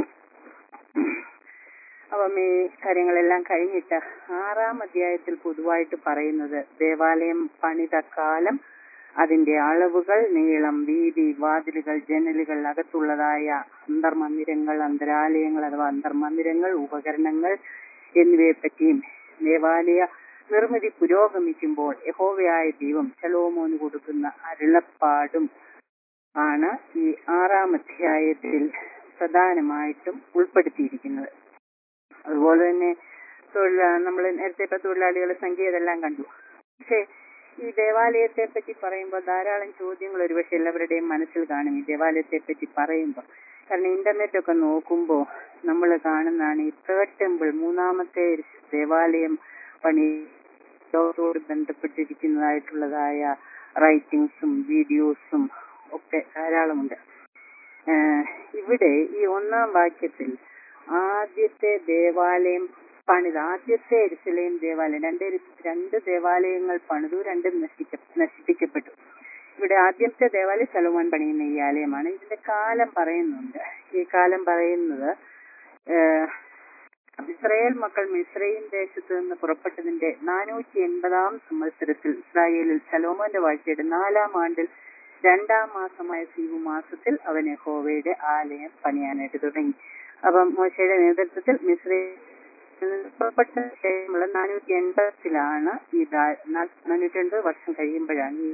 അപ്പം ഈ കാര്യങ്ങളെല്ലാം കഴിഞ്ഞിട്ട് ആറാം അധ്യായത്തിൽ പൊതുവായിട്ട് പറയുന്നത് ദേവാലയം പണിത കാലം അതിന്റെ അളവുകൾ നീളം വീതി വാതിലുകൾ ജനലുകൾ അകത്തുള്ളതായ അന്തർമന്ദിരങ്ങൾ അന്തരാലയങ്ങൾ അഥവാ അന്തർമന്ദിരങ്ങൾ ഉപകരണങ്ങൾ എന്നിവയെ പറ്റിയും ദേവാലയ നിർമ്മിതി പുരോഗമിക്കുമ്പോൾ യഹോവയായ ദൈവം ശലോമോന് കൊടുക്കുന്ന അരുളപ്പാടും ആണ് ഈ ആറാം അധ്യായത്തിൽ പ്രധാനമായിട്ടും ഉൾപ്പെടുത്തിയിരിക്കുന്നത് അതുപോലെ തന്നെ തൊഴിലാ നമ്മൾ നേരത്തെ ഇപ്പൊ തൊഴിലാളികളുടെ സംഖ്യ ഇതെല്ലാം കണ്ടു പക്ഷേ ഈ ദേവാലയത്തെ പറ്റി പറയുമ്പോൾ ധാരാളം ചോദ്യങ്ങൾ ഒരുപക്ഷെ എല്ലാവരുടെയും മനസ്സിൽ കാണും ഈ ദേവാലയത്തെ പറ്റി പറയുമ്പോൾ കാരണം ഇന്റർനെറ്റ് ഒക്കെ നോക്കുമ്പോൾ നമ്മൾ കാണുന്നതാണ് ഈ തേർഡ് ടെമ്പിൾ മൂന്നാമത്തെ ദേവാലയം പണി ലോകത്തോട് ബന്ധപ്പെട്ടിരിക്കുന്നതായിട്ടുള്ളതായ റൈറ്റിംഗ്സും വീഡിയോസും ഒക്കെ ധാരാളമുണ്ട് ഏഹ് ഇവിടെ ഈ ഒന്നാം വാക്യത്തിൽ ആദ്യത്തെ ദേവാലയം പണിത് ആദ്യത്തെ എരിശിലയും ദേവാലയം രണ്ട് എരി- രണ്ട് ദേവാലയങ്ങൾ പണിതു രണ്ടും നശിക്ക നശിപ്പിക്കപ്പെട്ടു ഇവിടെ ആദ്യത്തെ ദേവാലയം സലോമോൻ പണിയുന്ന ഈ ആലയമാണ് ഇതിന്റെ കാലം പറയുന്നുണ്ട് ഈ കാലം പറയുന്നത് ഏഹ്, ഇസ്രായേൽ മക്കൾ മിസ്രൈം ദേശത്ത് നിന്ന് പുറപ്പെട്ടതിന്റെ നാനൂറ്റി എൺപതാം സംവത്സരത്തിൽ ഇസ്രായേലിൽ സലോമോന്റെ വാഴ്ചയുടെ നാലാം ആണ്ടിൽ രണ്ടാം മാസമായ സീവു മാസത്തിൽ അവൻ യഹോവയുടെ ആലയം പണിയാനായിട്ട് തുടങ്ങി അപ്പം മോശയുടെ നേതൃത്വത്തിൽ മിസ്രൈം പുറപ്പെട്ട ശേഷമുള്ള നാനൂറ്റി എൺപത്തിലാണ് ഈ ദാ- നാ- നാനൂറ്റി എൺപത് വർഷം കഴിയുമ്പോഴാണ് ഈ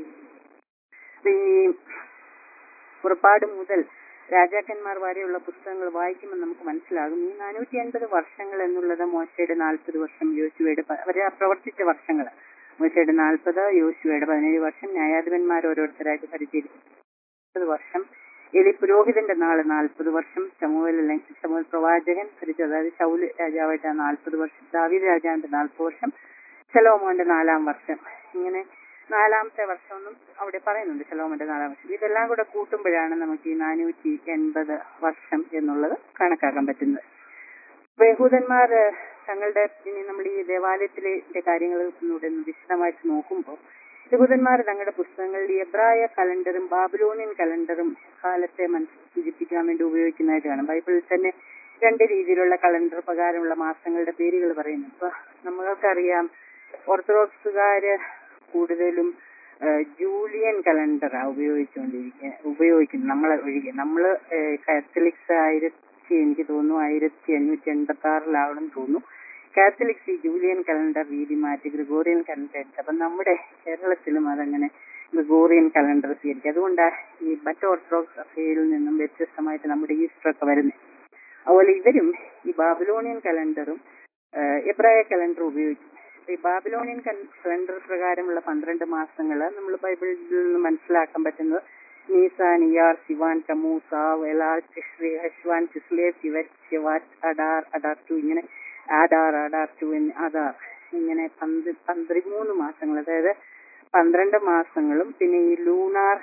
ഈ പുറപ്പാട് മുതൽ രാജാക്കന്മാർ വരെയുള്ള പുസ്തകങ്ങൾ വായിക്കുമ്പോൾ നമുക്ക് മനസ്സിലാകും ഈ നാനൂറ്റി അൻപത് വർഷങ്ങൾ എന്നുള്ളത് മോശയുടെ നാൽപ്പത് വർഷം യോശുവയുടെ പ- അവര് പ്രവർത്തിച്ച വർഷങ്ങൾ മോശയുടെ നാൽപ്പത് യോശുവയുടെ പതിനേഴ് വർഷം ന്യായാധിപന്മാർ ഓരോരുത്തരായിട്ട് ഭരിച്ചിരിക്കും വർഷം എലി പുരോഹിതന്റെ നാള് നാൽപ്പത് വർഷം ചമുവൽ അല്ലെങ്കിൽ ചമുവൽ പ്രവാചകൻ ഭരിച്ചത് അതായത് ശൗല് രാജാവായിട്ട് നാൽപ്പത് വർഷം ദാവീദ് രാജാവിന്റെ നാൽപ്പത് വർഷം ശലോമോന്റെ നാലാം വർഷം ഇങ്ങനെ നാലാമത്തെ വർഷമൊന്നും അവിടെ പറയുന്നുണ്ട് ശലോമോന്റെ നാലാം വർഷം ഇതെല്ലാം കൂടെ കൂട്ടുമ്പോഴാണ് നമുക്ക് ഈ നാനൂറ്റി എൺപത് വർഷം എന്നുള്ളത് കണക്കാക്കാൻ പറ്റുന്നത് അപ്പൊ യഹൂദന്മാർ തങ്ങളുടെ ഇനി നമ്മൾ ഈ ദേവാലയത്തിലെ കാര്യങ്ങൾ ഒന്നുകൂടെ ഒന്ന് വിശദമായിട്ട് നോക്കുമ്പോൾ യഹൂദന്മാർ തങ്ങളുടെ പുസ്തകങ്ങളിൽ എബ്രായ കലണ്ടറും ബാബിലോണിയൻ കലണ്ടറും കാലത്തെ മനസ്സ് സൂചിപ്പിക്കാൻ വേണ്ടി ഉപയോഗിക്കുന്നതായിട്ട് കാണാം ബൈബിളിൽ തന്നെ രണ്ട് രീതിയിലുള്ള കലണ്ടർ പ്രകാരമുള്ള മാസങ്ങളുടെ പേരുകൾ പറയുന്നു ഇപ്പൊ നമ്മൾക്കറിയാം ഓർത്തഡോക്സുകാര് കൂടുതലും ആ, ജൂലിയൻ കലണ്ടറാ ഉപയോഗിച്ചുകൊണ്ടിരിക്കുക ഉപയോഗിക്കുന്നത് നമ്മളെ ഒഴികെ നമ്മള് കാത്തലിക്സ് ആയിരത്തി എനിക്ക് തോന്നുന്നു ആയിരത്തി അഞ്ഞൂറ്റി എൺപത്തി ആറിലാവണം തോന്നുന്നു കാത്തലിക്സ് ഈ ജൂലിയൻ കലണ്ടർ രീതി മാറ്റി ഗ്രിഗോറിയൻ കലണ്ടർ എടുത്ത് അപ്പൊ നമ്മുടെ കേരളത്തിലും അതങ്ങനെ ഗ്രിഗോറിയൻ കലണ്ടർ സ്വീകരിക്കും അതുകൊണ്ടാണ് ഈ മറ്റ് ഓർത്തഡോക്സ് സഭയിൽ നിന്നും വ്യത്യസ്തമായിട്ട് നമ്മുടെ ഈസ്റ്റർ ഒക്കെ വരുന്നത് അതുപോലെ ഇവരും ഈ ബാബിലോണിയൻ കലണ്ടറും എബ്രായ കലണ്ടർ ഉപയോഗിക്കും അപ്പൊ ഈ ബാബിലോണിയൻ കലണ്ടർ പ്രകാരമുള്ള പന്ത്രണ്ട് മാസങ്ങൾ നമ്മൾ ബൈബിളിൽ നിന്ന് മനസ്സിലാക്കാൻ പറ്റുന്നത് നീസാൻ ഇയാർ സിവാൻ ടമൂസ വെലാർ ചിഷ്രി ഹഷ്വാൻ ചിസ്ലേ ശിവൻ ശിവാറ്റ് അഡാർ അഡാർ ടു ഇങ്ങനെ ആഡാർ അഡാർ ടു അഡാർ ഇങ്ങനെ പന്ത് പന്ത്രമൂന്ന് മാസങ്ങൾ അതായത് പന്ത്രണ്ട് മാസങ്ങളും പിന്നെ ഈ ലൂണാർ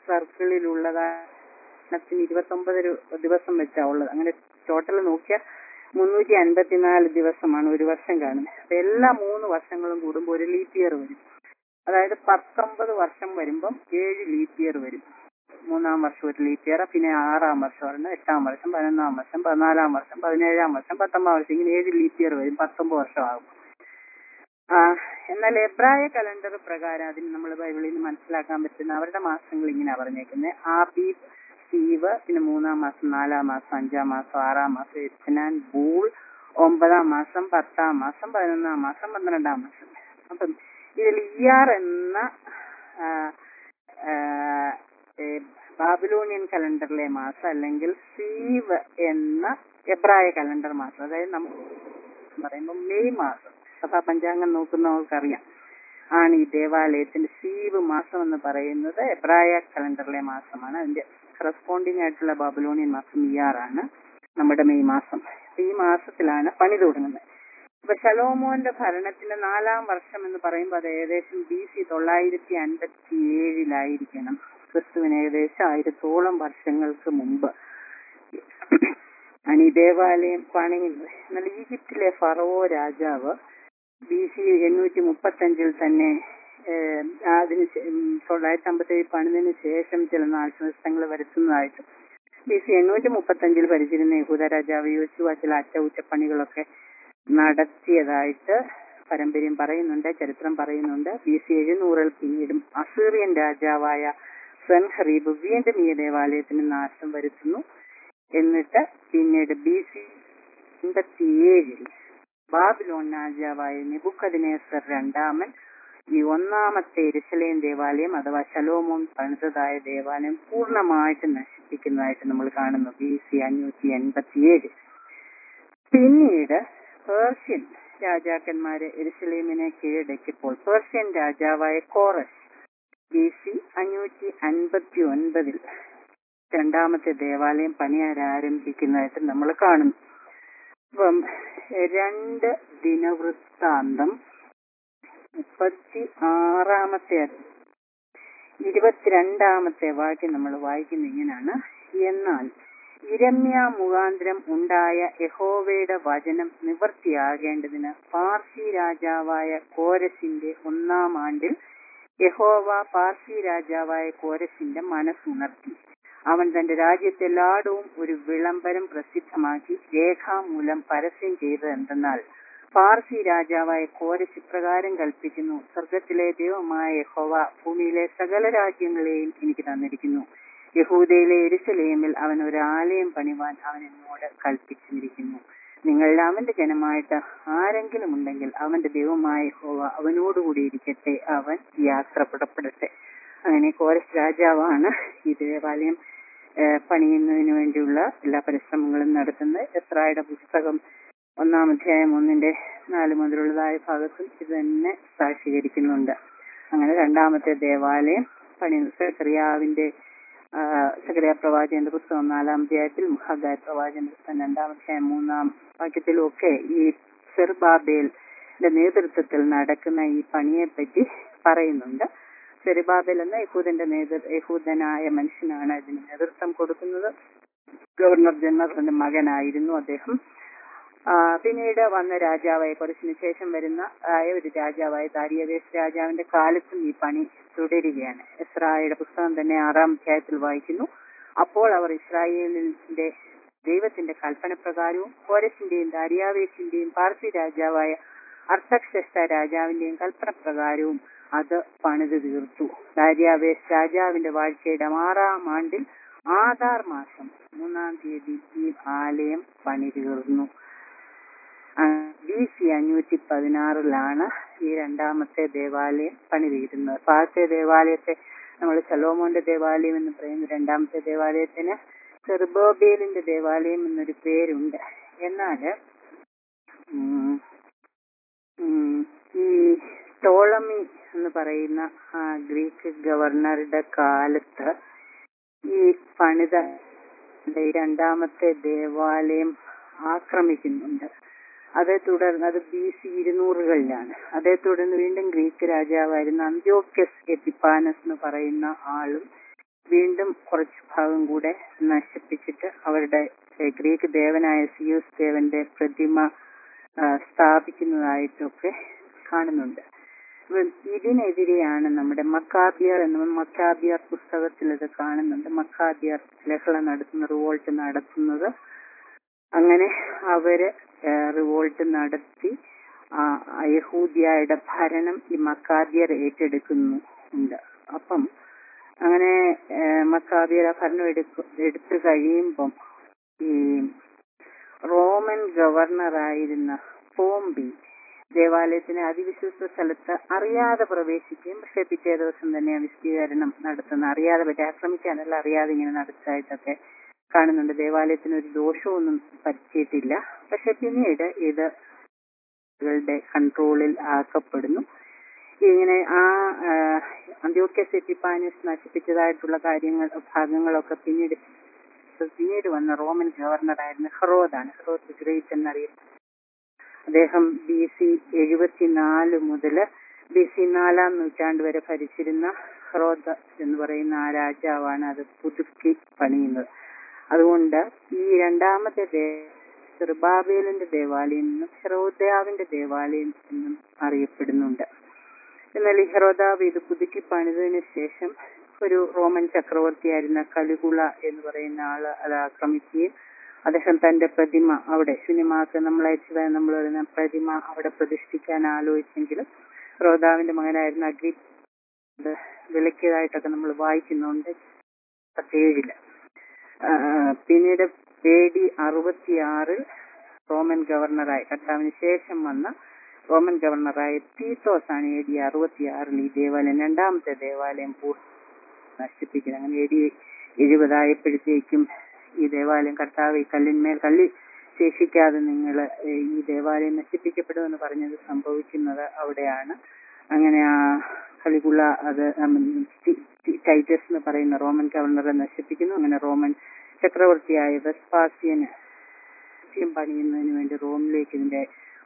സർക്കിളിലുള്ളതാണ് ഇരുപത്തി ഒമ്പത് ദിവസം വെച്ചാ ഉള്ളത് അങ്ങനെ ടോട്ടൽ നോക്കിയാൽ മുന്നൂറ്റി അൻപത്തിനാല് ദിവസമാണ് ഒരു വർഷം കാണുന്നത് അപ്പൊ എല്ലാ മൂന്ന് വർഷങ്ങളും കൂടുമ്പോൾ ഒരു ലീപ്പ് ഇയർ വരും അതായത് പത്തൊമ്പത് വർഷം വരുമ്പം ഏഴ് ലീപ്പ് ഇയർ വരും മൂന്നാം വർഷം ഒരു ലീപ്പ് ഇയർ പിന്നെ ആറാം വർഷം ഒരെണ്ണം എട്ടാം വർഷം പതിനൊന്നാം വർഷം പതിനാലാം വർഷം പതിനേഴാം വർഷം പത്തൊമ്പതാം വർഷം ഇങ്ങനെ ഏഴ് ലീപ്പ് ഇയർ വരും പത്തൊമ്പത് വർഷമാകും ആ എന്നാൽ എബ്രായ കലണ്ടർ പ്രകാരം അതിന് നമ്മൾ ബൈബിളിൽ നിന്ന് മനസ്സിലാക്കാൻ പറ്റുന്ന അവരുടെ മാസങ്ങൾ ഇങ്ങനെയാ പറഞ്ഞേക്കുന്നത് ആബീബ് സീവ് പിന്നെ മൂന്നാം മാസം നാലാം മാസം അഞ്ചാം മാസം ആറാം മാസം എത്നാൻ ബൂൾ ഒമ്പതാം മാസം പത്താം മാസം പതിനൊന്നാം മാസം പന്ത്രണ്ടാം മാസം അപ്പം ഇതിൽ ഇയാർ എന്ന ആ, ആ, ഏ, ബാബിലോണിയൻ കലണ്ടറിലെ മാസം അല്ലെങ്കിൽ സീവ് എന്ന എബ്രായ കലണ്ടർ മാസം അതായത് നമുക്ക് പറയുമ്പോൾ മെയ് മാസം സഭാ പഞ്ചാംഗം നോക്കുന്നവർക്കറിയാം ആണ് ഈ ദേവാലയത്തിന്റെ സീവ് മാസം എന്ന് പറയുന്നത് എബ്രായ കലണ്ടറിലെ മാസമാണ് അതിന്റെ കറസ്പോണ്ടിങ് ആയിട്ടുള്ള ബാബിലോണിയൻ മാസം ഇയാറാണ് നമ്മുടെ മെയ് മാസം അപ്പൊ ഈ മാസത്തിലാണ് പണി തുടങ്ങുന്നത് അപ്പൊ ശലോമോന്റെ ഭരണത്തിന്റെ നാലാം വർഷം എന്ന് പറയുമ്പോൾ അത് ഏകദേശം ബി സി തൊള്ളായിരത്തി അൻപത്തി ഏഴിലായിരിക്കണം ക്രിസ്തുവിന് ഏകദേശം ആയിരത്തോളം വർഷങ്ങൾക്ക് മുമ്പ് ആണ് ഈ ദേവാലയം പണിയുന്നത് എന്നാൽ ഈജിപ്തിലെ ഫറവോ രാജാവ് ബി സി എണ്ണൂറ്റി മുപ്പത്തഞ്ചിൽ തന്നെ ഏഹ്, അതിന് ശേ- ഉം, തൊള്ളായിരത്തി അമ്പത്തേഴ് പണിതിന് ശേഷം ചില നാശനഷ്ടങ്ങൾ വരുത്തുന്നതായിട്ടും ബി സി എണ്ണൂറ്റി മുപ്പത്തഞ്ചിൽ ഭരിച്ചിരുന്ന യഹൂദ രാജാവ് യോശുവ ചില അറ്റകുറ്റപ്പണികളൊക്കെ നടത്തിയതായിട്ട് പാരമ്പര്യം പറയുന്നുണ്ട് ചരിത്രം പറയുന്നുണ്ട് ബി സി എഴുന്നൂറിൽ പിന്നീടും അസീറിയൻ രാജാവായ സെൻഹറീബ് വീണ്ടും ഈ ദേവാലയത്തിന് നാശം വരുത്തുന്നു എന്നിട്ട് പിന്നീട് ബി സി എൺപത്തിയേഴിൽ ബാബിലോൺ രാജാവായ നെബുക്കദിനേസർ രണ്ടാമൻ ഈ ഒന്നാമത്തെ എരുസലേം ദേവാലയം അഥവാ ശലോമോൻ പണിതതായ ദേവാലയം പൂർണ്ണമായിട്ട് നശിപ്പിക്കുന്നതായിട്ട് നമ്മൾ കാണുന്നു ബി സി അഞ്ഞൂറ്റി എൺപത്തിയേഴ് പിന്നീട് പേർഷ്യൻ രാജാക്കന്മാര് എരുസലേമിനെ കീഴടക്കിയപ്പോൾ പേർഷ്യൻ രാജാവായ കോറസ് ബി സി അഞ്ഞൂറ്റി അൻപത്തി ഒൻപതിൽ രണ്ടാമത്തെ ദേവാലയം പണിയാരാരംഭിക്കുന്നതായിട്ട് നമ്മൾ കാണുന്നു അപ്പം രണ്ട് ദിനവൃത്താന്തം മുപ്പത്തി ആറാമത്തെ ഇരുപത്തിരണ്ടാമത്തെ വാക്യം നമ്മൾ വായിക്കുന്ന ഇങ്ങനെയാണ് എന്നാൽ ഇരമ്യ മുഖാന്തരം ഉണ്ടായ യഹോവയുടെ വചനം നിവർത്തിയാകേണ്ടതിന് പാർസി രാജാവായ കോരസിന്റെ ഒന്നാം ആണ്ടിൽ യഹോവ പാർസി രാജാവായ കോരസിന്റെ മനസ്സുണർത്തി അവൻ തന്റെ രാജ്യത്തെല്ലായിടവും ഒരു വിളംബരം പ്രസിദ്ധമാക്കി രേഖാമൂലം പരസ്യം ചെയ്തത് എന്തെന്നാൽ പാർസി രാജാവായ കോരസ് ഇപ്രകാരം കൽപ്പിക്കുന്നു സ്വർഗത്തിലെ ദൈവമായ യഹോവ ഭൂമിയിലെ സകല രാജ്യങ്ങളെയും എനിക്ക് തന്നിരിക്കുന്നു യഹൂദയിലെ എരുസലേമിൽ അവൻ ഒരു ആലയം പണിവാൻ അവൻ എന്നോട് കൽപ്പിച്ചിരിക്കുന്നു നിങ്ങൾ അവന്റെ ജനമായിട്ട് ആരെങ്കിലും ഉണ്ടെങ്കിൽ അവന്റെ ദൈവമായ യഹോവ അവനോടുകൂടി ഇരിക്കട്ടെ അവൻ യാത്ര പുറപ്പെടട്ടെ അങ്ങനെ കോരസ് രാജാവാണ് ഈ ദേവാലയം ഏഹ്, പണിയുന്നതിന് വേണ്ടിയുള്ള എല്ലാ പരിശ്രമങ്ങളും നടത്തുന്നത് എത്രായുടെ പുസ്തകം ഒന്നാം അധ്യായം ഒന്നിന്റെ നാല് മുതലുള്ളതായ ഭാഗത്തും ഇത് തന്നെ സാക്ഷീകരിക്കുന്നുണ്ട് അങ്ങനെ രണ്ടാമത്തെ ദേവാലയം പണി സെക്രിയാവിന്റെ സെക്രിയ പ്രവാചകന്റെ പുസ്തകം നാലാം അധ്യായത്തിൽ മഹാഗായ പ്രവാചകന്റെ പുസ്തകം രണ്ടാം അധ്യായം മൂന്നാം വാക്യത്തിലും ഒക്കെ ഈ സെർബാബേലിന്റെ നേതൃത്വത്തിൽ നടക്കുന്ന ഈ പണിയെ പറ്റി പറയുന്നുണ്ട് സെറിബാബേൽ എന്ന യഹൂദന്റെ നേതൃ യഹൂദനായ മനുഷ്യനാണ് ഇതിന് നേതൃത്വം കൊടുക്കുന്നത് ഗവർണർ ജനറലിന്റെ മകനായിരുന്നു അദ്ദേഹം ആ, പിന്നീട് വന്ന രാജാവായ കുറച്ചിന് ശേഷം വരുന്ന ആയ ഒരു രാജാവായ ദാരിയവേശ് രാജാവിന്റെ കാലത്തും ഈ പണി തുടരുകയാണ് ഇസ്രായേലിന്റെ പുസ്തകം തന്നെ ആറാം അധ്യായത്തിൽ വായിക്കുന്നു അപ്പോൾ അവർ ഇസ്രായേലിന്റെ ദൈവത്തിന്റെ കൽപ്പന പ്രകാരവും കോരസിന്റെയും ദാരിയാവേശിന്റെയും പാർസി രാജാവായ അർത്ഥക്ഷഷ്ട രാജാവിന്റെയും കൽപ്പന പ്രകാരവും അത് പണിത് തീർത്തു ദാരിയാവേശ് രാജാവിന്റെ വാഴ്ചയുടെ ആറാം ആണ്ടിൽ ആധാർ മാസം മൂന്നാം തീയതി ഈ ആലയം പണി തീർന്നു ബി സി അഞ്ഞൂറ്റി പതിനാറിലാണ് ഈ രണ്ടാമത്തെ ദേവാലയം പണി തീരുന്നത് അപ്പൊ ആദ്യത്തെ ദേവാലയത്തെ നമ്മൾ സലോമോന്റെ ദേവാലയം എന്ന് പറയുന്ന രണ്ടാമത്തെ ദേവാലയത്തിന് ചെറുബോബേലിന്റെ ദേവാലയം എന്നൊരു പേരുണ്ട് എന്നാല് ഉം, ഉം, ഈ ടോളമി എന്ന് പറയുന്ന ആ ഗ്രീക്ക് ഗവർണറുടെ കാലത്ത് ഈ പണിത ഈ രണ്ടാമത്തെ ദേവാലയം ആക്രമിക്കുന്നുണ്ട് അതേ തുടർന്ന് അത് ബി സി ഇരുന്നൂറുകളിലാണ് അതേ തുടർന്ന് വീണ്ടും ഗ്രീക്ക് രാജാവായിരുന്ന അന്ത്യോക്കസ് എപ്പിപ്പാനസ് എന്ന് പറയുന്ന ആളും വീണ്ടും കുറച്ച് ഭാഗം കൂടെ നശിപ്പിച്ചിട്ട് അവരുടെ ഏഹ്, ഗ്രീക്ക് ദേവനായ സിയൂസ് ദേവന്റെ പ്രതിമ ആ, സ്ഥാപിക്കുന്നതായിട്ടൊക്കെ കാണുന്നുണ്ട് അപ്പൊ ഇതിനെതിരെയാണ് നമ്മുടെ മക്കാബിയർ എന്ന മക്കാബിയർ പുസ്തകത്തിൽ ഇത് കാണുന്നുണ്ട് മക്കാബിയർ ലഹള നടത്തുന്ന റിവോൾട്ട് നടത്തുന്നത് അങ്ങനെ അവര് റിവോൾട്ട് നടത്തി ആ, യഹൂദിയായുടെ ഭരണം ഈ മക്കാബിയർ ഏറ്റെടുക്കുന്നു ഉണ്ട് അപ്പം അങ്ങനെ മക്കാബിയർ ഭരണം എടുക്കു എടുത്തു കഴിയുമ്പം ഈ റോമൻ ഗവർണറായിരുന്ന പോംബി ദേവാലയത്തിന് അതിവിശുദ്ധ സ്ഥലത്ത് അറിയാതെ പ്രവേശിക്കുകയും പക്ഷെ പിറ്റേ ദിവസം തന്നെ വിശദീകരണം നടത്തുന്ന അറിയാതെ പറ്റി ആക്രമിക്കാനല്ല അറിയാതെ ഇങ്ങനെ നടത്തായിട്ടൊക്കെ കാണുന്നുണ്ട് ദേവാലയത്തിന് ഒരു ദോഷമൊന്നും പറ്റിയിട്ടില്ല പക്ഷെ പിന്നീട് ഇത് ളുടെ കൺട്രോളിൽ ആക്കപ്പെടുന്നു ഇങ്ങനെ ആ അന്ത്യോക്യ സെറ്റിപ്പാനസ് നശിപ്പിച്ചതായിട്ടുള്ള കാര്യങ്ങൾ ഭാഗങ്ങളൊക്കെ പിന്നീട് പിന്നീട് വന്ന റോമൻ ഗവർണറായിരുന്ന ഹെറോദാണ് ഹെറോദ് ഗ്രേറ്റ് എന്നറിയപ്പെടുന്നത് അദ്ദേഹം ബി സി എഴുപത്തിനാല് മുതൽ ബി സി നാലാം നൂറ്റാണ്ട് വരെ ഭരിച്ചിരുന്ന ഹെറോദ എന്ന് പറയുന്ന ആ രാജാവാണ് അത് പുതുക്കി പണിയുന്നത് അതുകൊണ്ട് ഈ രണ്ടാമത്തെ ദേ ചെറുബാബേലിന്റെ ദേവാലയം എന്നും ഹെറോദാവിന്റെ ദേവാലയം എന്നും അറിയപ്പെടുന്നുണ്ട് എന്നാൽ ഈ ഹെറോദാവ് ഇത് പുതുക്കി പണിതതിനു ശേഷം ഒരു റോമൻ ചക്രവർത്തിയായിരുന്ന കലികുള എന്ന് പറയുന്ന ആള് അത് ആക്രമിക്കുകയും അദ്ദേഹം തന്റെ പ്രതിമ അവിടെ ശൂന്യമാക്ക് നമ്മൾ അയച്ചതായി നമ്മൾ പറയുന്ന പ്രതിമ അവിടെ പ്രതിഷ്ഠിക്കാൻ ആലോചിച്ചെങ്കിലും ഹെറോദാവിന്റെ മകനായിരുന്ന അഗ്രി ഇത് വിലക്കിയതായിട്ടൊക്കെ നമ്മൾ വായിക്കുന്നുണ്ട് പത്തേഴില് ആ, പിന്നീട് എ ഡി അറുപത്തിയാറിൽ റോമൻ ഗവർണറായി കർത്താവിന് ശേഷം വന്ന റോമൻ ഗവർണറായ തീത്തോസ് ആണ് എ ഡി അറുപത്തിയാറിൽ ഈ ദേവാലയം രണ്ടാമത്തെ ദേവാലയം പൂർണ്ണ നശിപ്പിക്കുന്നത് അങ്ങനെ എ ഡി എഴുപതായപ്പോഴത്തേക്കും ഈ ദേവാലയം കർത്താവ് ഈ കല്ലിന്മേൽ കല്ലി ശേഷിക്കാതെ നിങ്ങൾ ഈ ദേവാലയം നശിപ്പിക്കപ്പെടുമെന്ന് പറഞ്ഞത് സംഭവിക്കുന്നത് അവിടെയാണ് അങ്ങനെ ആ കലികുള്ള അത് ഉം, ടി- ടി- ടൈറ്റസ് എന്ന് പറയുന്ന റോമൻ ഗവർണറെ നശിപ്പിക്കുന്നു അങ്ങനെ റോമൻ ചക്രവർത്തിയായ വെസ്പാസിയന് രാജ്യം പണിയുന്നതിന് വേണ്ടി റോമിലേക്ക് ഇതിന്റെ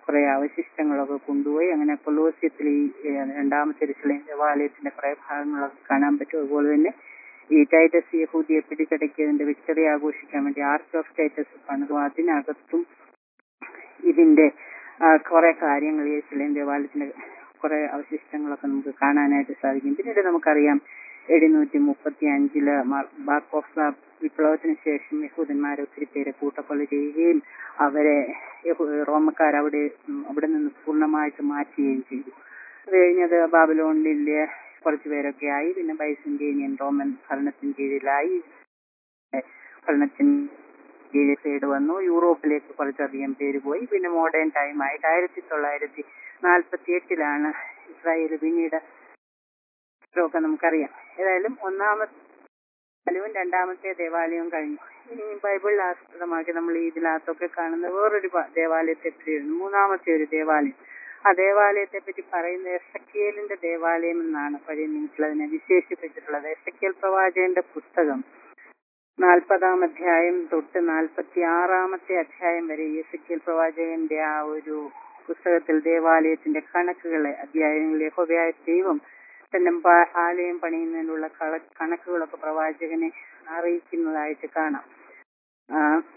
കുറെ അവശിഷ്ടങ്ങളൊക്കെ കൊണ്ടുപോയി അങ്ങനെ കൊലോസ്യത്തിൽ ഈ ഏഹ്, രണ്ടാമത്തെ എരുസലേം ദേവാലയത്തിന്റെ കുറെ ഭാഗങ്ങളൊക്കെ കാണാൻ പറ്റും അതുപോലെ തന്നെ ഈ ടൈറ്റസ് യഹൂദിയെ പിടിച്ചടക്കിയതിന്റെ വിക്ടറി ആഘോഷിക്കാൻ വേണ്ടി ആർച്ച് ഓഫ് ടൈറ്റസ് പണിതു അതിനകത്തും ഇതിന്റെ ആ, കുറെ കാര്യങ്ങൾ യേശുലേം ദേവാലയത്തിന്റെ കുറെ അവശിഷ്ടങ്ങളൊക്കെ നമുക്ക് കാണാനായിട്ട് സാധിക്കും പിന്നീട് നമുക്കറിയാം എഴുന്നൂറ്റി മുപ്പത്തി അഞ്ചില് ബാക്ക് ഓഫ് ദ വിപ്ലവത്തിന് ശേഷം യഹൂദന്മാർ ഒത്തിരി പേരെ കൂട്ടക്കൊല ചെയ്യുകയും അവരെ യഹൂ- റോമക്കാർ അവിടെ ഉം, അവിടെ നിന്ന് പൂർണ്ണമായിട്ട് മാറ്റുകയും ചെയ്തു അത് കഴിഞ്ഞത് ബാബിലോണിലെ കുറച്ചു പേരൊക്കെ ആയി പിന്നെ ബൈസന്റേനിയൻ റോമൻ ഭരണത്തിന് കീഴിലായി ഏഹ് ഭരണത്തിന് കീഴിൽ സൈഡ് വന്നു യൂറോപ്പിലേക്ക് കുറച്ചധികം പേര് പോയി പിന്നെ മോഡേൺ ടൈം ആയിട്ട് ആയിരത്തി തൊള്ളായിരത്തി നാൽപ്പത്തി എട്ടിലാണ് ഇസ്രായേൽ പിന്നീട് ഒക്കെ നമുക്കറിയാം ഏതായാലും ഒന്നാമത്തെ ദേവാലയവും രണ്ടാമത്തെ ദേവാലയവും കഴിഞ്ഞു ഇനി ബൈബിളിൽ ആസ്പദമാക്കി നമ്മൾ ഈ ഇതിനകത്തൊക്കെ കാണുന്ന വേറൊരു പ- ദേവാലയത്തെ പറ്റിയാണ് മൂന്നാമത്തെ ഒരു ദേവാലയം ആ ദേവാലയത്തെ പറ്റി പറയുന്നത് എസക്കിയലിന്റെ ദേവാലയം എന്നാണ് പഴയ നിയമത്തിൽ അതിനെ വിശേഷിപ്പിച്ചിട്ടുള്ളത് എസക്കിയൽ പ്രവാചകന്റെ പുസ്തകം നാൽപ്പതാം അധ്യായം തൊട്ട് നാൽപ്പത്തി ആറാമത്തെ അധ്യായം വരെ എസക്കിയൽ പ്രവാചകന്റെ ആ ഒരു പുസ്തകത്തിൽ ദേവാലയത്തിന്റെ കണക്കുകളെ അധ്യായങ്ങളിൽ യഹോവയായ ദൈവം തന്റെ പ- ആലയം പണിയുന്നതിനുള്ള കള- കണക്കുകളൊക്കെ പ്രവാചകനെ അറിയിക്കുന്നതായിട്ട് കാണാം ആ,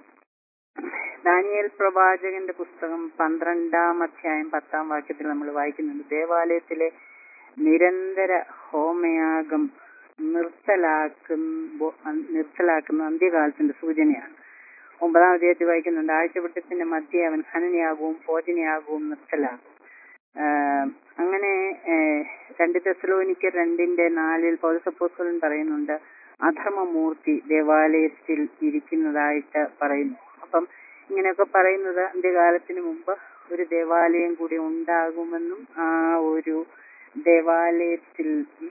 ദാനിയേൽ പ്രവാചകന്റെ പുസ്തകം പന്ത്രണ്ടാം അധ്യായം പത്താം വാക്യത്തിൽ നമ്മൾ വായിക്കുന്നുണ്ട് ദേവാലയത്തിലെ നിരന്തര ഹോമയാഗം നിർത്തലാക്കുമ്പോ അ- നിർത്തലാക്കുന്ന അന്ത്യകാലത്തിന്റെ സൂചനയാണ് ഒമ്പതാം അധ്യായത്തിൽ വായിക്കുന്നുണ്ട് ആഴ്ചവട്ടത്തിന്റെ മധ്യ അവൻ ഹനനയാകവും ഭോജനയാകവും നിർത്തലാക്കും ആഹ് അങ്ങനെ ഏഹ് രണ്ട് തെസലോനിക്കർ രണ്ടിന്റെ നാലിൽ പൗരസപ്പോസ്തലൻ പറയുന്നുണ്ട് അധർമ്മമൂർത്തി ദേവാലയത്തിൽ ഇരിക്കുന്നതായിട്ട് പറയുന്നു അപ്പം ഇങ്ങനെയൊക്കെ പറയുന്നത് അന്ത്യകാലത്തിന് മുമ്പ് ഒരു ദേവാലയം കൂടി ഉണ്ടാകുമെന്നും ആ ഒരു ദേവാലയത്തിൽ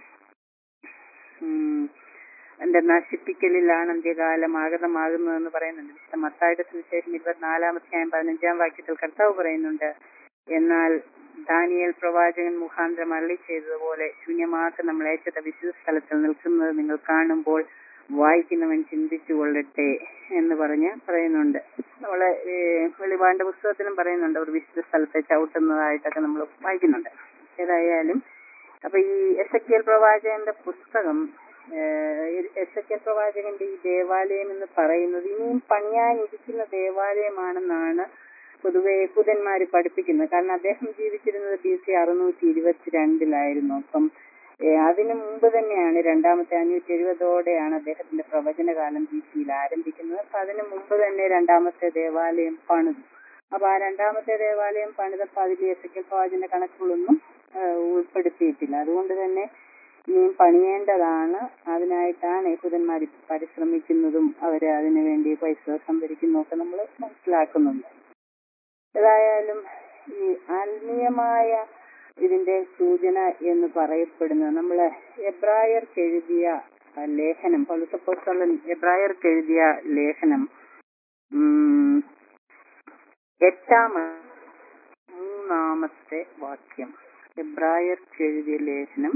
ഉം, എന്റെ നശിപ്പിക്കലിലാണ് അന്ത്യകാലം ആഗതമാകുന്നതെന്ന് പറയുന്നുണ്ട് വിശുദ്ധ മത്തായുടെ സുവിശേഷം ഇരുപത്തിനാലാം അധ്യായം പതിനഞ്ചാം വാക്യത്തിൽ കർത്താവ് പറയുന്നുണ്ട് എന്നാൽ ദാനിയേൽ പ്രവാചകൻ മുഖാന്തരം അരളി ചെയ്തതുപോലെ ശൂന്യമാക്ക നമ്മൾ ഏറ്റത വിശുദ്ധ സ്ഥലത്തിൽ നിൽക്കുന്നത് നിങ്ങൾ കാണുമ്പോൾ വായിക്കുന്നവൻ ചിന്തിച്ചു കൊള്ളട്ടെ എന്ന് പറഞ്ഞ് പറയുന്നുണ്ട് നമ്മളെ ഈ വെളിപാടിന്റെ പുസ്തകത്തിലും പറയുന്നുണ്ട് ഒരു വിശുദ്ധ സ്ഥലത്തെ ചവിട്ടുന്നതായിട്ടൊക്കെ നമ്മൾ വായിക്കുന്നുണ്ട് ഏതായാലും അപ്പൊ ഈ എസ് എ പ്രവാചകന്റെ പുസ്തകം എസ് എ പ്രവാചകന്റെ ഈ ദേവാലയം എന്ന് പറയുന്നത് ഇനിയും പണിയാനിരിക്കുന്ന ദേവാലയമാണെന്നാണ് പൊതുവെ യഹൂദന്മാര് പഠിപ്പിക്കുന്നത് കാരണം അദ്ദേഹം ജീവിച്ചിരുന്നത് ബി സി അറുന്നൂറ്റി ഇരുപത്തിരണ്ടിലായിരുന്നു അപ്പം ഏഹ് അതിനു മുമ്പ് തന്നെയാണ് രണ്ടാമത്തെ അഞ്ഞൂറ്റി എഴുപതോടെയാണ് അദ്ദേഹത്തിന്റെ പ്രവചനകാലം ബി സിയിൽ ആരംഭിക്കുന്നത് അപ്പൊ അതിനു മുമ്പ് തന്നെ രണ്ടാമത്തെ ദേവാലയം പണിതു അപ്പൊ ആ രണ്ടാമത്തെ ദേവാലയം പണിതപ്പോ അതിൽ എസക്കൽ പ്രവാചന്റെ കണക്കുകളൊന്നും ഏഹ് ഉൾപ്പെടുത്തിയിട്ടില്ല അതുകൊണ്ട് തന്നെ ഇനിയും പണിയേണ്ടതാണ് അതിനായിട്ടാണ് യഹൂദന്മാർ പരിശ്രമിക്കുന്നതും അവര് അതിനു വേണ്ടി പൈസ സംഭരിക്കുന്നതും ഒക്കെ നമ്മൾ മനസ്സിലാക്കുന്നുണ്ട് ഏതായാലും ഈ ആത്മീയമായ ഇതിന്റെ സൂചന എന്ന് പറയപ്പെടുന്നത് നമ്മള് എബ്രായർക്ക് എഴുതിയ ആ ലേഖനം പൗലസപ്പോസ്തലൻ എബ്രായർക്ക് എഴുതിയ ലേഖനം ഉം, എട്ടാമ മൂന്നാമത്തെ വാക്യം എബ്രായർക്ക് എഴുതിയ ലേഖനം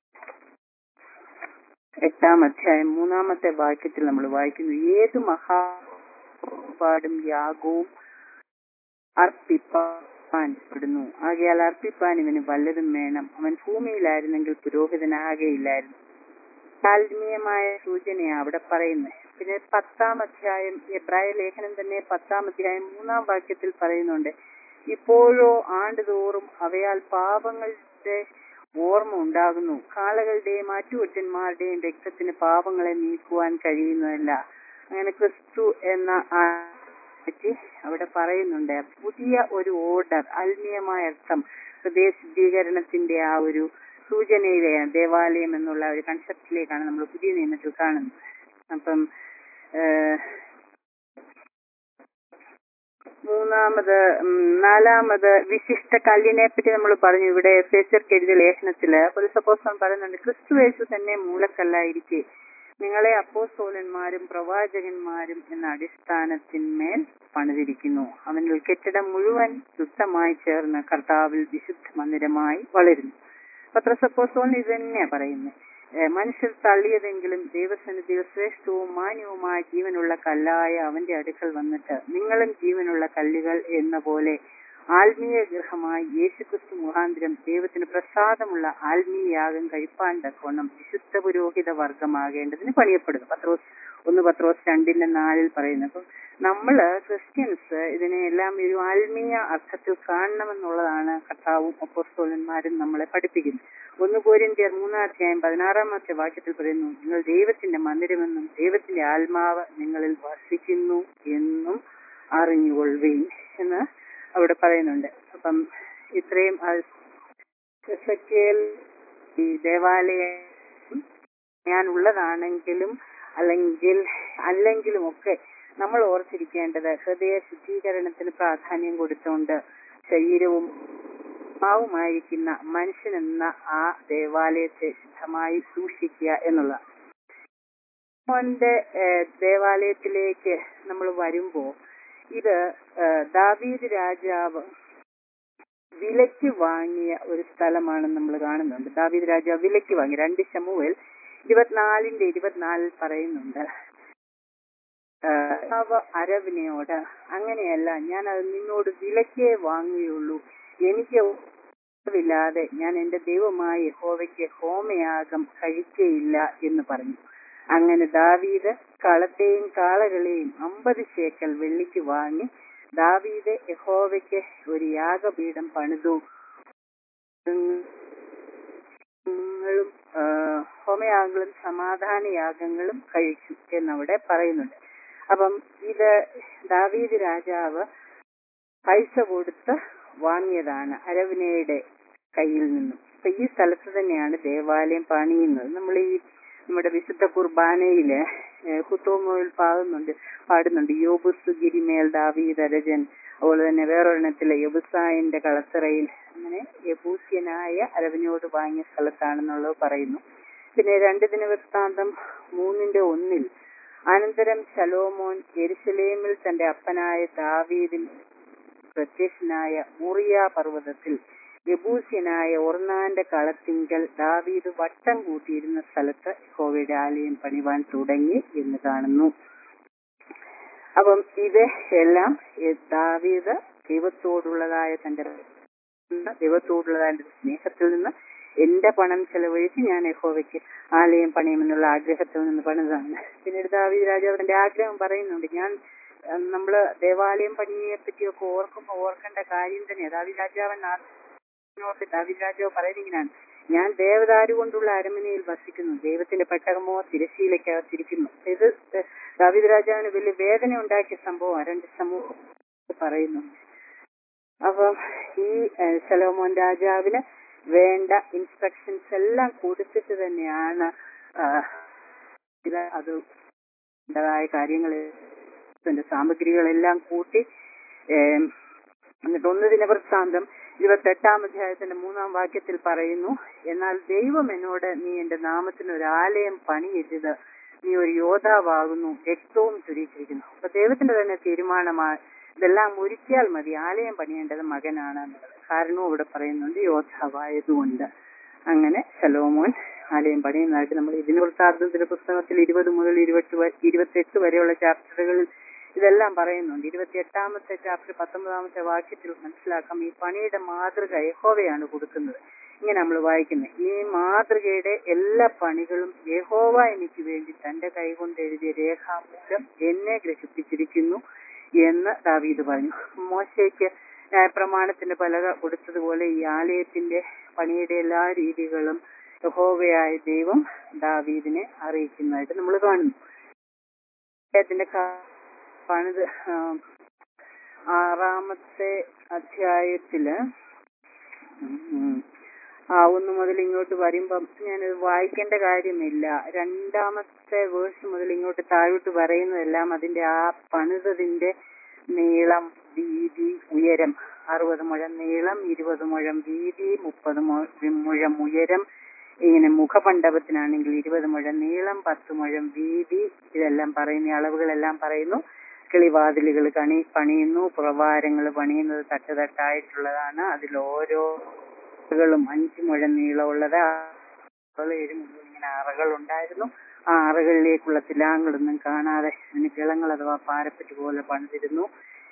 എട്ടാം അധ്യായം മൂന്നാമത്തെ വാക്യത്തിൽ നമ്മൾ വായിക്കുന്നു ഏത് മഹാപാടും യാഗവും അർപ്പിപ്പാൻ പെടുന്നു ആകയാൽ അർപ്പിപ്പാൻ ഇവന് വല്ലതും വേണം അവൻ ഭൂമിയിലായിരുന്നെങ്കിൽ പുരോഹിതനാകെയില്ലായിരുന്നു ആത്മീയമായ സൂചനയാ അവിടെ പറയുന്നത് പിന്നെ പത്താം അധ്യായം എബ്രായ ലേഖനം തന്നെ പത്താം അധ്യായം മൂന്നാം വാക്യത്തിൽ പറയുന്നുണ്ട് ഇപ്പോഴോ ആണ്ടുതോറും അവയാൽ പാപങ്ങളുടെ ഓർമ്മ ഉണ്ടാകുന്നു കാളകളുടെയും മറ്റുകൊറ്റന്മാരുടെയും രക്തത്തിന് പാപങ്ങളെ നീക്കുവാൻ കഴിയുന്നതല്ല അങ്ങനെ ക്രിസ്തു എന്ന ആ പറ്റി അവിടെ പറയുന്നുണ്ട് പുതിയ ഒരു ഓർഡർ ആത്മീയമായ അർത്ഥം ഹൃദയശുദ്ധീകരണത്തിന്റെ ആ ഒരു സൂചനയിലെയാണ് ദേവാലയം എന്നുള്ള ഒരു കൺസെപ്റ്റിലേക്കാണ് നമ്മൾ പുതിയ നിയമത്തിൽ കാണുന്നത് അപ്പം ഏഹ്, മൂന്നാമത് ഉം, നാലാമത് വിശിഷ്ട കല്ലിനെ പറ്റി നമ്മൾ പറഞ്ഞു ഇവിടെ എഫേസർക്ക് എഴുതിയ ലേഖനത്തില് ഒരു സപ്പോസ് പറയുന്നുണ്ട് ക്രിസ്തു യേശു തന്നെ മൂലക്കല്ലായിരിക്കെ നിങ്ങളെ അപ്പോസ്തോലന്മാരും പ്രവാചകന്മാരും എന്ന അടിസ്ഥാനത്തിന്മേൽ പണിതിരിക്കുന്നു അവനിൽ കെട്ടിടം മുഴുവൻ ശുദ്ധമായി ചേർന്ന് കർത്താവിൽ വിശുദ്ധ മന്ദിരമായി വളരുന്നു പത്രസപ്പോസോളിന് ഇത് തന്നെയാ പറയുന്നത് ഏഹ് മനുഷ്യർ തള്ളിയതെങ്കിലും ദൈവസന്നിധിയിൽ ശ്രേഷ്ഠവും മാന്യവുമായ ജീവനുള്ള കല്ലായ അവന്റെ അടുക്കൽ വന്നിട്ട് നിങ്ങളും ജീവനുള്ള കല്ലുകൾ എന്ന പോലെ ആത്മീയ ഗൃഹമായി യേശുക്രിസ്തു മുഖാന്തരം ദൈവത്തിന് പ്രസാദമുള്ള ആത്മീയ യാഗം കഴിപ്പാൻ തക്കവണ്ണം വിശുദ്ധ പുരോഹിത വർഗമാകേണ്ടതിന് പണിയപ്പെടുന്നു പത്രോസ് ഒന്ന് പത്രോസ് രണ്ടിന്റെ നാലിൽ പറയുന്നു അപ്പം നമ്മള് ക്രിസ്ത്യൻസ് ഇതിനെ എല്ലാം ഒരു ആത്മീയ അർത്ഥത്തിൽ കാണണമെന്നുള്ളതാണ് കർത്താവും അപ്പോസ്തോലന്മാരും നമ്മളെ പഠിപ്പിക്കുന്നത് ഒന്ന് കോരിന്ത്യർ മൂന്നാം അധ്യായം പതിനാറാമത്തെ വാക്യത്തിൽ പറയുന്നു നിങ്ങൾ ദൈവത്തിന്റെ മന്ദിരമെന്നും ദൈവത്തിന്റെ ആത്മാവ് നിങ്ങളിൽ വസിക്കുന്നു എന്നും അറിഞ്ഞുകൊള്ളുകയും എന്ന് അവിടെ പറയുന്നുണ്ട് അപ്പം ഇത്രയും എസക്കേൽ ഈ ദേവാലയം ഞാൻ ഉള്ളതാണെങ്കിലും അല്ലെങ്കിൽ അല്ലെങ്കിലും ഒക്കെ നമ്മൾ ഓർത്തിരിക്കേണ്ടത് ഹൃദയ ശുദ്ധീകരണത്തിന് പ്രാധാന്യം കൊടുത്തുകൊണ്ട് ശരീരവും ആവുമായിരിക്കുന്ന മനുഷ്യൻ എന്ന ആ ദേവാലയത്തെ ശുദ്ധമായി സൂക്ഷിക്കുക എന്നുള്ള മോന്റെ ദേവാലയത്തിലേക്ക് നമ്മൾ വരുമ്പോ ഇത് ഏഹ്, ദാവീദ് രാജാവ് വിലയ്ക്ക് വാങ്ങിയ ഒരു സ്ഥലമാണെന്ന് നമ്മൾ കാണുന്നുണ്ട് ദാവീദ് രാജാവ് വിലയ്ക്ക് വാങ്ങി രണ്ട് ശമുവേൽ ഇരുപത്തിനാലിന്റെ ഇരുപത്തിനാലിൽ പറയുന്നുണ്ട് ആഹ് അരവിനയോട് അങ്ങനെയല്ല ഞാൻ അത് നിന്നോട് വിലക്കേ വാങ്ങുകയുള്ളൂ എനിക്ക് ഇല്ലാതെ ഞാൻ എന്റെ ദൈവമായ യഹോവയ്ക്ക് ഹോമയാഗം കഴിക്കയില്ല എന്ന് പറഞ്ഞു അങ്ങനെ ദാവീദ് കളത്തെയും കാളകളെയും അമ്പത് ശേക്കൽ വെള്ളിക്ക് വാങ്ങി ദാവീദ് യഹോവയ്ക്ക് ഒരു യാഗപീഠം പണിതു ങ്ങളും ഹോമയാഗങ്ങളും സമാധാന യാഗങ്ങളും കഴിച്ചു എന്നവിടെ പറയുന്നുണ്ട് അപ്പം ഇത് ദാവീദ് രാജാവ് പൈസ കൊടുത്ത് വാങ്ങിയതാണ് അരവിനയുടെ കയ്യിൽ നിന്നും അപ്പൊ ഈ സ്ഥലത്ത് തന്നെയാണ് ദേവാലയം പണിയുന്നത് നമ്മൾ ഈ നമ്മുടെ വിശുദ്ധ കുർബാനയില് ഹുത്തോമോയിൽ പാടുന്നുണ്ട് പാടുന്നുണ്ട് യോബുസ് ഗിരിമേൽ ദാവീദ് അരജൻ അതുപോലെ തന്നെ വേറൊരെണ്ണത്തിലെ യബുസായന്റെ കളത്തറയിൽ അങ്ങനെ യബൂസ്യനായ അരവിനോട് വാങ്ങിയ സ്ഥലത്താണെന്നുള്ളത് പറയുന്നു പിന്നെ രണ്ട് ദിന വൃത്താന്തം മൂന്നിന്റെ ഒന്നിൽ അനന്തരം ശലോമോൻ എരുസലേമിൽ തന്റെ അപ്പനായ ദാവീദിൽ പ്രത്യക്ഷനായ മുറിയ പർവ്വതത്തിൽ യബൂസ്യനായ ഒർണാന്റെ കളത്തിങ്കൽ ദാവീദ് വട്ടം കൂട്ടിയിരുന്ന സ്ഥലത്ത് യഹോവയുടെ ആലയം പണിവാൻ തുടങ്ങി എന്ന് കാണുന്നു അപ്പം ഇത് എല്ലാം ഈ ദാവീദ് ദൈവത്തോടുള്ളതായ തന്റെ ദൈവത്തോടുള്ളതായ തന്റെ സ്നേഹത്തിൽ നിന്ന് എന്റെ പണം ചെലവഴിച്ച് ഞാൻ യഹോവയ്ക്ക് ആലയം പണിയുമെന്നുള്ള ആഗ്രഹത്തിൽ നിന്ന് പണിതാണ് പിന്നീട് ദാവീദ് രാജാവ് തന്റെ ആഗ്രഹം പറയുന്നുണ്ട് ഞാൻ ഉം, നമ്മള് ദേവാലയം പണിയെ പറ്റിയൊക്കെ ഓർക്കുമ്പോ ഓർക്കേണ്ട കാര്യം തന്നെ ദാവീദ് രാജാവൻ ആത്മാവിനോട് ദാവീദ് രാജാവ് പറയുന്നിങ്ങനാണ് ഞാൻ ദേവദാരു കൊണ്ടുള്ള അരമനയിൽ വസിക്കുന്നു ദൈവത്തിന്റെ പെട്ടകമോ തിരശ്ശീലക്കകത്തിരിക്കുന്നു ഇത് ദാവീദ് രാജാവിന് വലിയ വേദന ഉണ്ടാക്കിയ സംഭവം രണ്ട് സമൂഹം പറയുന്നുണ്ട് അപ്പം ഈ ഏഹ്, ശലോമോൻ രാജാവിന് വേണ്ട ഇൻസ്ട്രക്ഷൻസ് എല്ലാം കൊടുത്തിട്ട് തന്നെയാണ് ആഹ്, ഇത് അത് ായ കാര്യങ്ങൾ അതിന്റെ സാമഗ്രികളെല്ലാം കൂട്ടി ഏം, എന്നിട്ട് ഒന്ന് ദിനവൃത്താന്തം ഇരുപത്തെട്ടാം അധ്യായത്തിന്റെ മൂന്നാം വാക്യത്തിൽ പറയുന്നു എന്നാൽ ദൈവം എന്നോട് നീ എന്റെ നാമത്തിന് ഒരു ആലയം പണിയരുത് നീ ഒരു യോദ്ധാവാകുന്നു രക്തവും ചുരിച്ചിരിക്കുന്നു അപ്പൊ ദൈവത്തിന്റെ തന്നെ തീരുമാനമാണ് ഇതെല്ലാം ഒരുക്കിയാൽ മതി ആലയം പണിയേണ്ടത് മകനാണ് എന്നുള്ളത് കാരണവും ഇവിടെ പറയുന്നുണ്ട് യോദ്ധാവായതുകൊണ്ട് അങ്ങനെ ശലോമോൻ ആലയം പണിയുന്നതായിട്ട് നമ്മൾ ഇതിന് വൃത്താർത്ഥത്തിന്റെ പുസ്തകത്തിൽ ഇരുപത് മുതൽ ഇരുപത്തി ഇരുപത്തെട്ട് വരെയുള്ള ചാപ്റ്ററുകളിൽ ഇതെല്ലാം പറയുന്നുണ്ട് ഇരുപത്തിയെട്ടാമത്തെ ചാപ്റ്റർ പത്തൊമ്പതാമത്തെ വാക്യത്തിൽ മനസ്സിലാക്കാം ഈ പണിയുടെ മാതൃക യഹോവയാണ് കൊടുക്കുന്നത് ഇങ്ങനെ നമ്മൾ വായിക്കുന്നത് ഈ മാതൃകയുടെ എല്ലാ പണികളും യഹോവ എനിക്ക് വേണ്ടി തന്റെ കൈകൊണ്ട് എഴുതിയ രേഖാമൂലം എന്നെ ഗ്രഹിപ്പിച്ചിരിക്കുന്നു എന്ന് ദാവീദ് പറഞ്ഞു മോശയ്ക്ക് ന്യായപ്രമാണത്തിന്റെ പലക കൊടുത്തതുപോലെ ഈ ആലയത്തിന്റെ പണിയുടെ എല്ലാ രീതികളും യഹോവയായ ദൈവം ദാവീദിനെ അറിയിക്കുന്നതായിട്ട് നമ്മൾ കാണുന്നു അദ്ദേഹത്തിന്റെ ക- പണിത് ആ, ആറാമത്തെ അധ്യായത്തില് ഉം, ആ ഒന്ന് മുതൽ ഇങ്ങോട്ട് വരുമ്പം ഞാനത് വായിക്കേണ്ട കാര്യമില്ല രണ്ടാമത്തെ വേഴ്സ് മുതൽ ഇങ്ങോട്ട് താഴോട്ട് പറയുന്നതെല്ലാം അതിന്റെ ആ പണിതതിന്റെ നീളം വീതി ഉയരം അറുപത് മുഴം നീളം ഇരുപത് മുഴം വീതി മുപ്പത് മു- മുഴം ഉയരം ഇങ്ങനെ മുഖമണ്ഡപത്തിനാണെങ്കിൽ ഇരുപത് മുഴം നീളം പത്ത് മുഴം വീതി ഇതെല്ലാം പറയുന്ന ഈ അളവുകളെല്ലാം പറയുന്നു കിളിവാതിലുകൾ കണി പണിയുന്നു പ്രവാരങ്ങൾ പണിയുന്നത് തട്ടുതട്ടായിട്ടുള്ളതാണ് അതിൽ ഓരോ അറകളും അഞ്ച് മുഴം നീളമുള്ളത് ആറുകൾ ഏഴ് മുഴുവൻ ഇങ്ങനെ അറകൾ ഉണ്ടായിരുന്നു ആ അറകളിലേക്കുള്ള തിലാങ്ങളൊന്നും കാണാതെ അതിന് കിളങ്ങൾ അഥവാ പാരപ്പറ്റ് പോലെ പണിതിരുന്നു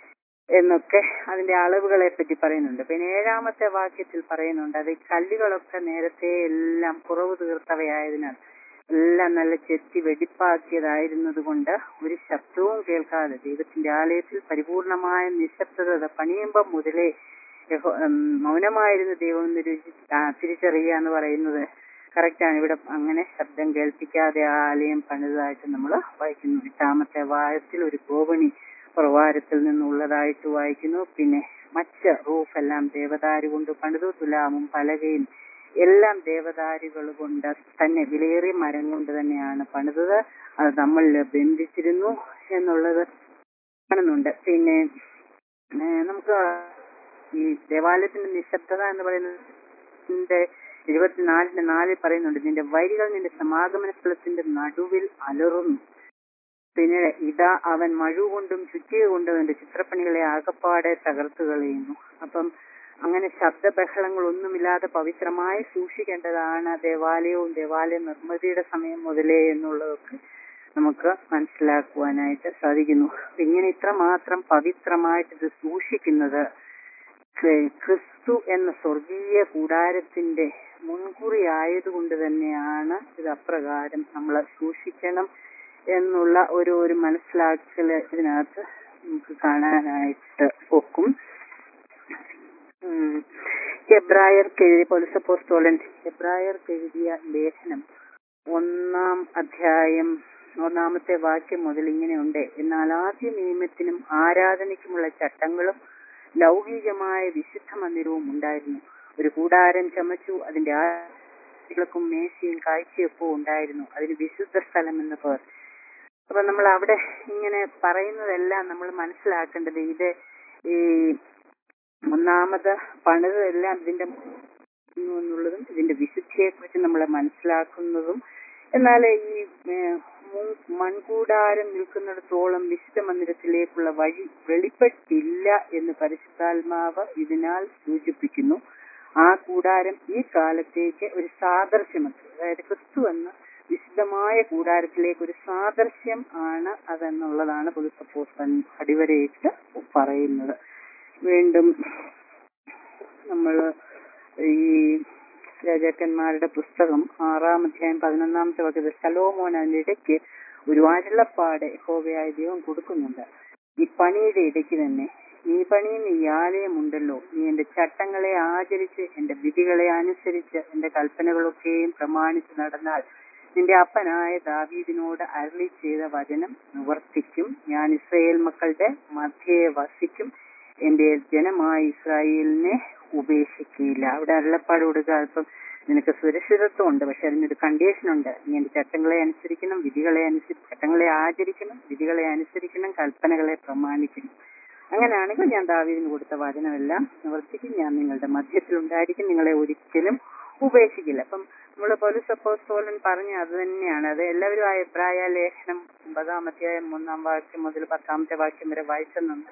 എന്നൊക്കെ അതിന്റെ അളവുകളെ പറ്റി പറയുന്നുണ്ട് പിന്നെ ഏഴാമത്തെ വാക്യത്തിൽ പറയുന്നുണ്ട് അത് ഈ കല്ലുകളൊക്കെ നേരത്തെ എല്ലാം കുറവ് തീർത്തവയായതിനാൽ എല്ലാം നല്ല ചെത്തി വെടിപ്പാക്കിയതായിരുന്നത് കൊണ്ട് ഒരു ശബ്ദവും കേൾക്കാതെ ദൈവത്തിന്റെ ആലയത്തിൽ പരിപൂർണമായ നിശബ്ദത പണിയുമ്പം മുതലേ യഹോ- ഉം, മൗനമായിരുന്ന ദൈവം എന്ന് രുചി ആ, തിരിച്ചറിയുക എന്ന് പറയുന്നത് കറക്റ്റാണ് ഇവിടെ അങ്ങനെ ശബ്ദം കേൾപ്പിക്കാതെ ആ ആലയം പണിതതായിട്ട് നമ്മൾ വായിക്കുന്നു എട്ടാമത്തെ വാരത്തിൽ ഒരു ഗോപണി പ്രവാരത്തിൽ നിന്നുള്ളതായിട്ട് വായിക്കുന്നു പിന്നെ മറ്റ് റൂഫ് എല്ലാം ദേവദാരു കൊണ്ട് പണിതു തുലാമും പലകയും എല്ലാം ദേവദാരുകൾ കൊണ്ട് തന്നെ വിലയേറിയ മരം കൊണ്ട് തന്നെയാണ് പണിതത് അത് നമ്മളിൽ ബന്ധിച്ചിരുന്നു എന്നുള്ളത് കാണുന്നുണ്ട് പിന്നെ ഏഹ് നമുക്ക് ഈ ദേവാലയത്തിന്റെ നിശബ്ദത എന്ന് പറയുന്നത് എഴുപത്തിനാലിന്റെ നാലിൽ പറയുന്നുണ്ട് നിന്റെ വരികൾ നിന്റെ സമാഗമന സ്ഥലത്തിന്റെ നടുവിൽ അലറുന്നു പിന്നെ ഇതാ അവൻ മഴു കൊണ്ടും ചുറ്റിക കൊണ്ടും എന്റെ ചിത്രപ്പണികളെ ആകപ്പാടെ തകർത്തു കളയുന്നു അപ്പം അങ്ങനെ ശബ്ദബഹളങ്ങളൊന്നുമില്ലാതെ പവിത്രമായി സൂക്ഷിക്കേണ്ടതാണ് ദേവാലയവും ദേവാലയ നിർമ്മിതിയുടെ സമയം മുതലേ എന്നുള്ളതൊക്കെ നമുക്ക് മനസ്സിലാക്കുവാനായിട്ട് സാധിക്കുന്നു ഇങ്ങനെ ഇത്രമാത്രം പവിത്രമായിട്ട് ഇത് സൂക്ഷിക്കുന്നത് ക്രി- ക്രിസ്തു എന്ന സ്വർഗീയ കൂടാരത്തിന്റെ മുൻകുറി ആയതുകൊണ്ട് തന്നെയാണ് ഇത് അപ്രകാരം നമ്മൾ സൂക്ഷിക്കണം എന്നുള്ള ഒരു ഒരു മനസ്സിലാക്കല് ഇതിനകത്ത് നമുക്ക് കാണാനായിട്ട് ഒക്കും ഉം. എബ്രായർക്ക് എഴുതിയ പൊലിസപ്പോസ്തോലൻ എബ്രായർക്ക് എഴുതിയ ലേഖനം ഒന്നാം അധ്യായം ഒന്നാമത്തെ വാക്യം മുതൽ ഇങ്ങനെയുണ്ട് എന്നാൽ ആദ്യ നിയമത്തിനും ആരാധനയ്ക്കുമുള്ള ചട്ടങ്ങളും ലൗകികമായ വിശുദ്ധ മന്ദിരവും ഉണ്ടായിരുന്നു ഒരു കൂടാരം ചമച്ചു അതിന്റെ ആളുകൾക്കും മേശയും കാഴ്ചയൊപ്പവും ഉണ്ടായിരുന്നു അതിന് വിശുദ്ധ സ്ഥലം എന്ന് പേർ അപ്പൊ നമ്മൾ അവിടെ ഇങ്ങനെ പറയുന്നതെല്ലാം നമ്മൾ മനസ്സിലാക്കേണ്ടത് ഇത് ഈ ഒന്നാമത് പണിതെല്ലാം ഇതിന്റെ എന്നുള്ളതും ഇതിന്റെ വിശുദ്ധിയെ കുറിച്ച് നമ്മൾ മനസ്സിലാക്കുന്നതും എന്നാൽ ഈ ഏഹ്, മു- മൺകൂടാരം നിൽക്കുന്നിടത്തോളം വിശുദ്ധ മന്ദിരത്തിലേക്കുള്ള വഴി വെളിപ്പെട്ടില്ല എന്ന് പരിശുദ്ധാത്മാവ് ഇതിനാൽ സൂചിപ്പിക്കുന്നു ആ കൂടാരം ഈ കാലത്തേക്ക് ഒരു സാദൃശ്യമൊക്കെ അതായത് ക്രിസ്തു എന്ന വിശുദ്ധമായ കൂടാരത്തിലേക്ക് ഒരു സാദൃശ്യം ആണ് അതെന്നുള്ളതാണ് പുതുസപ്പോസ്റ്റൻ അടിവരയിട്ട് പറയുന്നത് വീണ്ടും നമ്മൾ ഈ രാജാക്കന്മാരുടെ പുസ്തകം ആറാം അധ്യായം പതിനൊന്നാമത്തെ വകത് ശലോമോൻ അതിന്റെ ഇടയ്ക്ക് ഒരു അരുളപ്പാട് ഹോവയായ ദൈവം കൊടുക്കുന്നുണ്ട് ഈ പണിയുടെ ഇടയ്ക്ക് തന്നെ നീ പണിയുന്ന ഈ ആലയമുണ്ടല്ലോ നീ എന്റെ ചട്ടങ്ങളെ ആചരിച്ച് എന്റെ വിധികളെ അനുസരിച്ച് എന്റെ കൽപ്പനകളൊക്കെയും പ്രമാണിച്ച് നടന്നാൽ നിന്റെ അപ്പനായ ദാവീദിനോട് അരളി ചെയ്ത വചനം നിവർത്തിക്കും ഞാൻ ഇസ്രായേൽ മക്കളുടെ മധ്യേ വസിക്കും എന്റെ ജനമായ ഇസ്രായേലിനെ ഉപേക്ഷിക്കുകയില്ല അവിടെ അരുളപ്പാട് കൊടുക്കുക ഇപ്പം നിനക്ക് സുരക്ഷിതത്വം ഉണ്ട് പക്ഷെ അതിനൊരു കണ്ടീഷൻ ഉണ്ട് നീ എന്റെ ചട്ടങ്ങളെ അനുസരിക്കണം വിധികളെ അനുസരിച്ച് ചട്ടങ്ങളെ ആചരിക്കണം വിധികളെ അനുസരിക്കണം കൽപ്പനകളെ പ്രമാണിക്കണം അങ്ങനെയാണെങ്കിൽ ഞാൻ ദാവീദിന് കൊടുത്ത വചനമെല്ലാം നിവർത്തിക്കും ഞാൻ നിങ്ങളുടെ മധ്യത്തിൽ ഉണ്ടായിരിക്കും നിങ്ങളെ ഒരിക്കലും ഉപേക്ഷിക്കില്ല അപ്പം നമ്മൾ പോലീസ് അപ്പോസ്തോലൻ പറഞ്ഞ അത് തന്നെയാണ് അത് എല്ലാവരും ആ എബ്രായ ലേഖനം ഒമ്പതാം അധ്യായം മൂന്നാം വാക്യം മുതൽ പത്താമത്തെ വാക്യം വരെ വായിച്ചെന്നുണ്ട്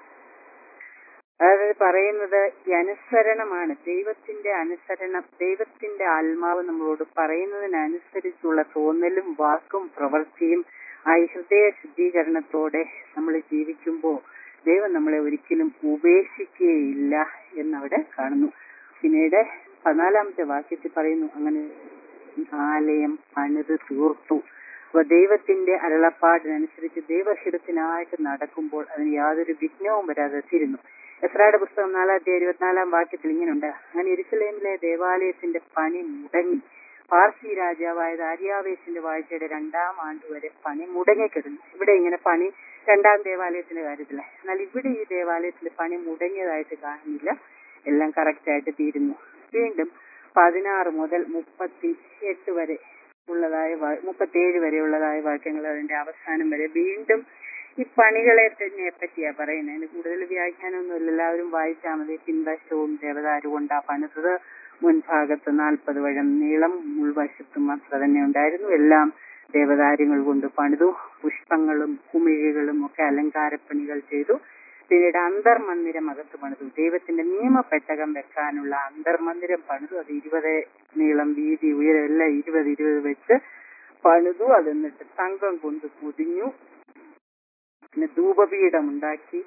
അതായത് പറയുന്നത് ഈ അനുസരണമാണ് ദൈവത്തിന്റെ അനുസരണം ദൈവത്തിന്റെ ആത്മാവ് നമ്മളോട് പറയുന്നതിനനുസരിച്ചുള്ള തോന്നലും വാക്കും പ്രവൃത്തിയും ആ ഈ ഹൃദയ ശുദ്ധീകരണത്തോടെ നമ്മൾ ജീവിക്കുമ്പോൾ ദൈവം നമ്മളെ ഒരിക്കലും ഉപേക്ഷിക്കുകയില്ല എന്നവിടെ കാണുന്നു പിന്നീട് പതിനാലാമത്തെ വാക്യത്തിൽ പറയുന്നു അങ്ങനെ ആലയം പണിത് തീർത്തു അപ്പൊ ദൈവത്തിന്റെ അരുളപ്പാടിനനുസരിച്ച് ദൈവഹിതത്തിനായിട്ട് നടക്കുമ്പോൾ അതിന് യാതൊരു വിഘ്നവും വരാതെ തീരുന്നു എസ്രായുടെ പുസ്തകം നാലാം തീയതി ഇരുപത്തിനാലാം വാക്യത്തിൽ ഇങ്ങനെയുണ്ട് അങ്ങനെ എരുസലേമിലെ ദേവാലയത്തിന്റെ പണി മുടങ്ങി പാർസി രാജാവായ ദാരിയാവേശിന്റെ വാഴ്ചയുടെ രണ്ടാം ആണ്ട് വരെ പണി മുടങ്ങിക്കിടന്നു ഇവിടെ ഇങ്ങനെ പണി രണ്ടാം ദേവാലയത്തിന്റെ കാര്യത്തില് എന്നാൽ ഇവിടെ ഈ ദേവാലയത്തിൽ പണി മുടങ്ങിയതായിട്ട് കാണുന്നില്ല എല്ലാം കറക്റ്റ് ആയിട്ട് തീരുന്നു വീണ്ടും പതിനാറ് മുതൽ മുപ്പത്തി എട്ട് വരെ ഉള്ളതായ മുപ്പത്തിയേഴ് വരെ ഉള്ളതായ വാക്യങ്ങൾ അതിന്റെ അവസാനം വരെ വീണ്ടും ഈ പണികളെ തന്നെ പറ്റിയാ പറയുന്നത് അതിന് കൂടുതൽ വ്യാഖ്യാനമൊന്നുമില്ല എല്ലാവരും വായിച്ചാൽ മതി പിൻവശവും ദേവദാരു കൊണ്ടാ പണിതത് മുൻഭാഗത്ത് നാൽപ്പത് വഴം നീളം ഉൾവശത്തും അത്ര തന്നെ ഉണ്ടായിരുന്നു എല്ലാം ദേവദാര്യങ്ങൾ കൊണ്ട് പണിതു പുഷ്പങ്ങളും കുമിഴികളും ഒക്കെ അലങ്കാരപ്പണികൾ ചെയ്തു പിന്നീട് അന്തർമന്ദിരം അകത്ത് പണിതു ദൈവത്തിന്റെ നിയമപ്പെട്ടകം വെക്കാനുള്ള അന്തർമന്ദിരം പണിതു അത് ഇരുപത് നീളം വീതി ഉയരം എല്ലാം ഇരുപത് ഇരുപത് വെച്ച് പണിതു അത് എന്നിട്ട് തങ്കം കൊണ്ട് പൊതിഞ്ഞു പിന്നെ ധൂപപീഠം ഉണ്ടാക്കി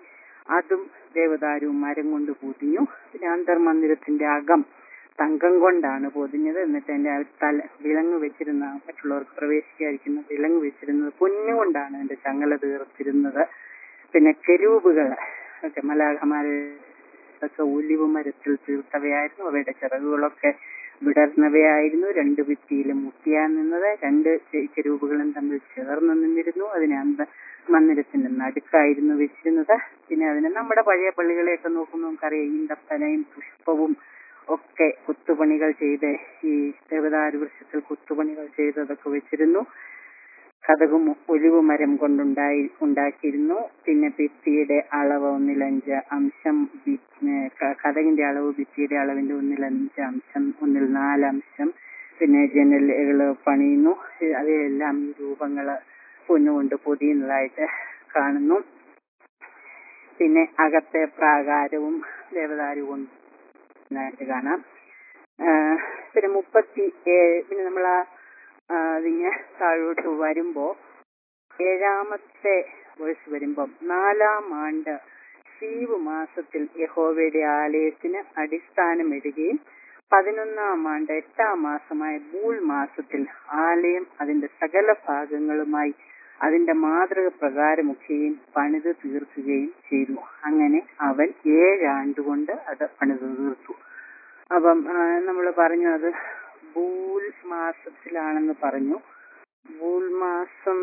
അതും ദേവദാരുവും മരം കൊണ്ട് പൊതിഞ്ഞു പിന്നെ അന്തർമന്ദിരത്തിന്റെ അകം തങ്കം കൊണ്ടാണ് പൊതിഞ്ഞത് എന്നിട്ട് അതിന്റെ ആ തല വിലങ്ങ് വെച്ചിരുന്ന മറ്റുള്ളവർക്ക് പ്രവേശിക്കാതിരിക്കുന്ന വിലങ്ങ് വെച്ചിരുന്നത് പൊന്നുകൊണ്ടാണ് അതിന്റെ ചങ്ങല തീർത്തിരുന്നത് പിന്നെ കെരൂബുകൾ ഒക്കെ മലാഖമാര് ഒക്കെ ഒലിവ് മരത്തിൽ തീർത്തവയായിരുന്നു അവയുടെ ചിറകുകളൊക്കെ വിടർന്നവയായിരുന്നു രണ്ട് ഭിത്തിയിലും മുട്ടിയാൻ നിന്നത് രണ്ട് ചെരുവുകളും തമ്മിൽ ചേർന്ന് നിന്നിരുന്നു അതിനെ അന്ത മന്ദിരത്തിന്റെ നടുക്കായിരുന്നു വെച്ചിരുന്നത് പിന്നെ അതിന് നമ്മുടെ പഴയ പള്ളികളെയൊക്കെ നോക്കുമ്പോൾ നമുക്കറിയാം ഈന്തപ്പനയും പുഷ്പവും ഒക്കെ കുത്തുപണികൾ ചെയ്ത് ഈ ദേവദാരു വൃക്ഷത്തിൽ കുത്തുപണികൾ ചെയ്തതൊക്കെ വെച്ചിരുന്നു കഥകും ഒലിവ് മരം കൊണ്ടുണ്ടായി ഉണ്ടാക്കിയിരുന്നു പിന്നെ ഭിത്തിയുടെ അളവ് ഒന്നിലഞ്ച് അംശം ബി- ഏ, ക- കഥകിന്റെ അളവ് ഭിത്തിയുടെ അളവിന്റെ ഒന്നിലഞ്ച് അംശം ഒന്നിൽ നാലംശം പിന്നെ ജനലുകള് പണിയുന്നു ഏ, അവയെല്ലാം ഈ രൂപങ്ങള് പൊന്നുകൊണ്ട് പൊതിയുന്നതായിട്ട് കാണുന്നു പിന്നെ അകത്തെ പ്രാകാരവും ദേവദാരു കൊണ്ടായിട്ട് കാണാം ആ, പിന്നെ മുപ്പത്തി ഏഴ് പിന്നെ നമ്മൾ ആ ആ, അതിങ്ങനെ താഴോട്ട് വരുമ്പോ ഏഴാമത്തെ വേഴ്സ് വരുമ്പം നാലാം ആണ്ട് സീവ് മാസത്തിൽ യഹോവയുടെ ആലയത്തിന് അടിസ്ഥാനമിടുകയും പതിനൊന്നാം ആണ്ട് എട്ടാം മാസമായ ബൂൾ മാസത്തിൽ ആലയം അതിന്റെ സകല ഭാഗങ്ങളുമായി അതിന്റെ മാതൃക പ്രകാരമൊക്കെയും പണിത് തീർക്കുകയും ചെയ്തു അങ്ങനെ അവൻ ഏഴാണ്ടുകൊണ്ട് അത് പണിത് തീർത്തു അപ്പം നമ്മൾ പറഞ്ഞു അത് ബൂൽ മാസത്തിലാണെന്ന് പറഞ്ഞു ബൂൽ മാസം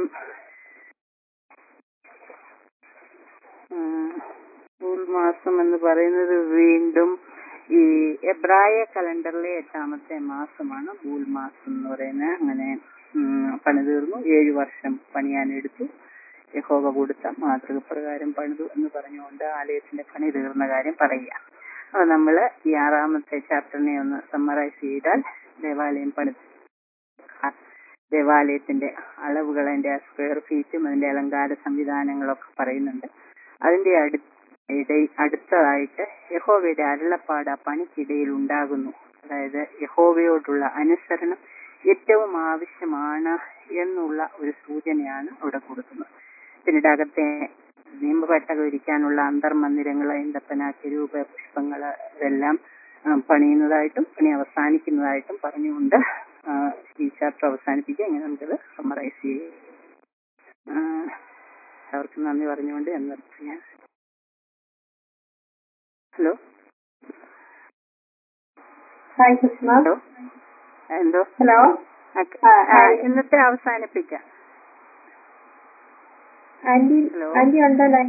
ഉം, ബൂൽ മാസം എന്ന് പറയുന്നത് വീണ്ടും ഈ എബ്രായ കലണ്ടറിലെ എട്ടാമത്തെ മാസമാണ് ബൂൽ മാസം എന്ന് പറയുന്നത് അങ്ങനെ ഉം, പണി തീർന്നു ഏഴു വർഷം പണിയാനെടുത്തു യഹോവ കൊടുത്ത മാതൃക പ്രകാരം പണിതു എന്ന് പറഞ്ഞുകൊണ്ട് ആലയത്തിന്റെ പണി തീർന്ന കാര്യം പറയുക അപ്പൊ നമ്മള് ഈ ആറാമത്തെ ചാപ്റ്ററിനെ ഒന്ന് സമ്മറൈസ് ചെയ്താൽ ദേവാലയം പണി ദേവാലയത്തിന്റെ അളവുകൾ അതിന്റെ സ്ക്വയർ ഫീറ്റും അതിന്റെ അലങ്കാര സംവിധാനങ്ങളൊക്കെ പറയുന്നുണ്ട് അതിന്റെ അടു ഇടയിൽ അടുത്തതായിട്ട് യഹോവയുടെ അരുളപ്പാട് ആ പണിക്കിടയിൽ ഉണ്ടാകുന്നു അതായത് യഹോവയോടുള്ള അനുസരണം ഏറ്റവും ആവശ്യമാണ് എന്നുള്ള ഒരു സൂചനയാണ് അവിടെ കൊടുക്കുന്നത് പിന്നീട് അകത്തെ നിയമപെട്ടകം ഇരിക്കാനുള്ള അന്തർമന്ദിരങ്ങൾ എന്തപ്പന രൂപ പുഷ്പങ്ങള് ഇതെല്ലാം ആ, പണിയുന്നതായിട്ടും പണി അവസാനിക്കുന്നതായിട്ടും പറഞ്ഞുകൊണ്ട് ആ, ഈ ചാപ്റ്റർ അവസാനിപ്പിക്കുക ഇങ്ങനെ നമുക്കത് സമ്മറൈസ് ചെയ്യും ആ, അവർക്ക് നന്ദി പറഞ്ഞുകൊണ്ട് ഞാൻ നിർത്തുക ഹലോ ഹായ് കൃഷ്ണ ഹലോ എന്തോ ഹലോ ആ, ആ, ആ, ഹായ്. ഇന്നത്തെ അവസാനിപ്പിക്കാം ആന്റി ഹലോ. ആന്റി ഉണ്ടോ ലൈൻ